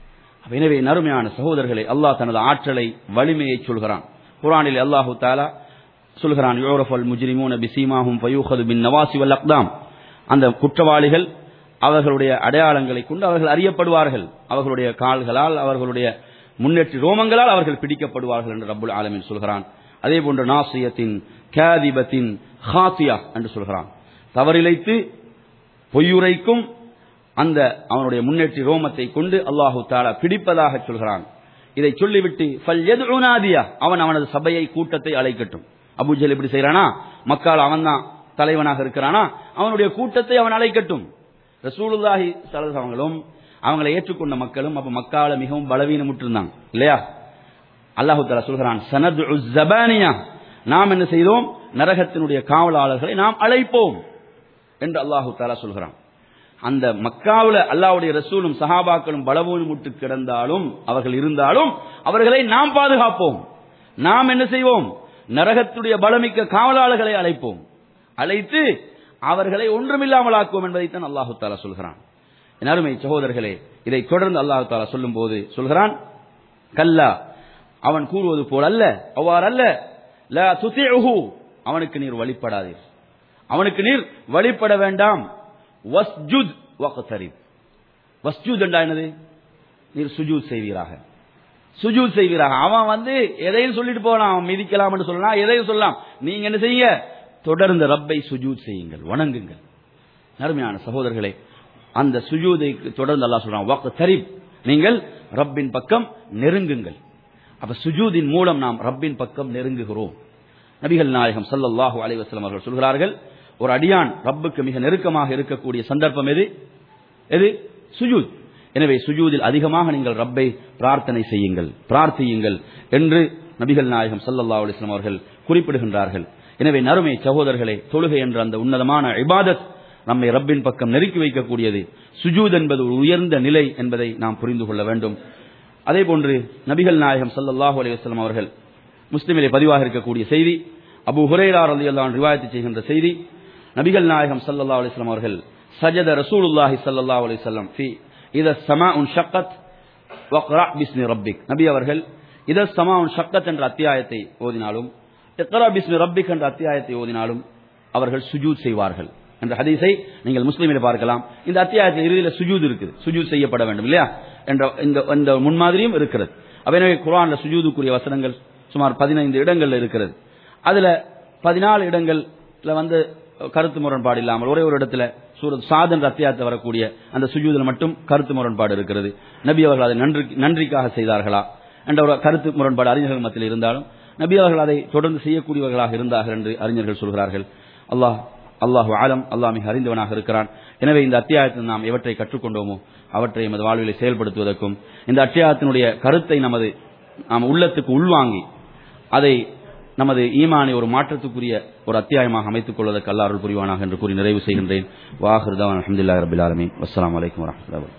B: எனவே நறுமையான சகோதரர்களை அல்லாஹ் தனது ஆற்றலை வலிமையை சொல்கிறான் குரானில் அல்லாஹு தாலா சொல்கிறான் யூரஃபல் முஜ்ரிமூன பிசீமாஹும் ஃபயூஹது பின் நவாசி வல் அக்தாம் அந்த குற்றவாளிகள் அவர்களுடைய அடையாளங்களை கொண்டு அவர்கள் அறியப்படுவார்கள் அவர்களுடைய கால்களால் அவர்களுடைய முன்னேற்றி ரோமங்களால் அவர்கள் பிடிக்கப்படுவார்கள் என்று ரப்புல் ஆலமின் சொல்கிறான் அதே போன்று நாசியத்தின் கேதிபத்தின் ஹாத்தியா என்று சொல்கிறான் தவறிழைத்து பொய்யுரைக்கும் அந்த அவனுடைய முன்னேற்றி ரோமத்தை கொண்டு அல்லாஹு தாலா பிடிப்பதாக சொல்கிறான் இதை சொல்லிவிட்டு ஃபல் எதுனாதியா அவன் அவனது சபையை கூட்டத்தை அழைக்கட்டும் அபுஜல் எப்படி செய்யறானா மக்கால் அவன் தான் தலைவனாக இருக்கிறானா அவனுடைய கூட்டத்தை அவன் அழைக்கட்டும் ரசூலுல்லாஹி சலஸ் அவங்களும் அவங்களை ஏற்றுக்கொண்ட மக்களும் அப்ப மக்கால மிகவும் பலவீனமுற்றிருந்தாங்க இல்லையா அல்லாஹு தாலா சொல்கிறான் சனது ஜபானியா நாம் என்ன செய்தோம் நரகத்தினுடைய காவலாளர்களை நாம் அழைப்போம் என்று அல்லாஹு தாலா சொல்கிறான் அந்த மக்காவுல அல்லாவுடைய ரசூலும் சஹாபாக்களும் பலவீனமுட்டு கிடந்தாலும் அவர்கள் இருந்தாலும் அவர்களை நாம் பாதுகாப்போம் நாம் என்ன செய்வோம் நரகத்துடைய பலமிக்க காவலாளர்களை அழைப்போம் அழைத்து அவர்களை ஒன்றுமில்லாமல் ஆக்குவோம் என்பதைத்தான் அல்லாஹு தாலா சொல்கிறான் என் அருமை சகோதரர்களே இதை தொடர்ந்து அல்லாஹு தாலா சொல்லும் போது சொல்கிறான் கல்லா அவன் கூறுவது போல் அல்ல அவ்வாறு அல்ல லா துதிஉஹு அவனுக்கு நீர் வழிபடாதீர் அவனுக்கு நீர் வழிபட வேண்டாம் வஸ்ஜுத் வக்தரிப் வஸ்ஜுத் என்றா என்னது நீர் சுஜூத் செய்வீராக சுஜூத் செய்வீராக அவன் வந்து எதையும் சொல்லிட்டு போகலாம் அவன் மிதிக்கலாம்னு சொல்லலாம் எதையும் சொல்லலாம் நீங்க என்ன செய்யுங்க தொடர்ந்து ரப்பை சுஜூத் செய்யுங்கள் வணங்குங்கள் அருமையான சகோதரர்களே அந்த சுஜூதை தொடர்ந்து அல்லாஹ் சொல்றான் வக்தரிப் நீங்கள் ரப்பின் பக்கம் நெருங்குங்கள் அப்ப சுஜூதின் மூலம் நாம் ரப்பின் பக்கம் நெருங்குகிறோம் நபிகள் நாயகம் சல்லல்லாஹு அலைஹி வஸல்லம் அவர்கள் சொல்கிறார்கள் ஒரு அடியான் ரப்புக்கு மிக நெருக்கமாக இருக்கக்கூடிய சந்தர்ப்பம் எது எது சுஜூத் எனவே சுஜூதில் அதிகமாக நீங்கள் ரப்பை பிரார்த்தனை செய்யுங்கள் பிரார்த்தியுங்கள் என்று நபிகள் நாயகம் சல்லல்லாஹு அலைஹி வஸல்லம் அவர்கள் குறிப்பிடுகின்றார்கள் எனவே நறுமை சகோதரர்களே தொழுகை என்ற அந்த உன்னதமான இபாதத் நம்மை ரப்பின் பக்கம் நெருக்கி வைக்கக்கூடியது சுஜூத் என்பது ஒரு உயர்ந்த நிலை என்பதை நாம் புரிந்து கொள்ள வேண்டும் அதே போன்று நபிகள் நாயகம் சல்லல்லாஹு அலைஹி வஸல்லம் அவர்கள் முஸ்லிமிலே பதிவாக இருக்கக்கூடிய செய்தி அபு ஹுரைரா ரலியல்லாஹு அன்ஹு ரிவாயத் செய்கின்ற செய்தி நபிகள் நாயகம் ஸல்லல்லாஹு அலைஹி வஸல்லம் அவர்கள் சஜத ரசூலுல்லாஹி ஸல்லல்லாஹு அலைஹி வஸல்லம் ஃபி இத ஸமாஉன் ஷக்கத் வக்ரா பிஸ்மி ரப்பிக் நபி அவர்கள் இத ஸமாஉன் ஷக்கத் என்ற அத்தியாயத்தை ஓதினாலும் இக்ரா பிஸ்மி ரப்பிக் என்ற அத்தியாயத்தை ஓதினாலும் அவர்கள் சுஜூத் செய்வார்கள் என்ற ஹதீஸை நீங்கள் முஸ்லீமில் பார்க்கலாம் இந்த அத்தியாயத்தில் இறுதியில் சுஜூத் இருக்குது சுஜூத் செய்யப்பட வேண்டும் இல்லையா என்ற இந்த இந்த முன்மாதிரியும் இருக்கிறது அப்ப எனவே குர்ஆன்ல சுஜூதுக்குரிய வசனங்கள் சுமார் பதினைந்து இடங்கள்ல இருக்கிறது அதுல பதினாலு இடங்கள்ல வந்து கருத்து முரண்பாடு இல்லாமல் ஒரே ஒரு இடத்துல சூரத் சாத் என்ற அத்தியாயத்தில் வரக்கூடிய அந்த சுஜூதில் மட்டும் கருத்து முரண்பாடு இருக்கிறது நபி அவர்கள் அதை நன்றி நன்றிக்காக செய்தார்களா என்ற ஒரு கருத்து முரண்பாடு அறிஞர்கள் மத்தியில் இருந்தாலும் நபி அவர்கள் அதை தொடர்ந்து செய்யக்கூடியவர்களாக இருந்தார்கள் என்று அறிஞர்கள் சொல்கிறார்கள் அல்லாஹ் அல்லாஹு ஆலம் அல்லாஹ் மிக அறிந்தவனாக இருக்கிறான் எனவே இந்த அத்தியாயத்தில் நாம் எவற்றை கற்றுக்கொண்டோமோ அவற்றை எமது வாழ்விலை செயல்படுத்துவதற்கும் இந்த அத்தியாயத்தினுடைய கருத்தை நமது நாம் உள்ளத்துக்கு உள்வாங்கி அதை நமது ஈமானை ஒரு மாற்றத்துக்குரிய ஒரு அத்தியாயமாக அமைத்துக் கொள்வதற்கு அல்லாஹ் அருள் புரிவானாக என்று கூறி நிறைவு செய்கின்றேன் வாஹிருதான் அஹமதுல்லா ரபில் ஆலமீன் வஸ்ஸலாமு அலைக்கும் வரஹ்மத்துல்லாஹி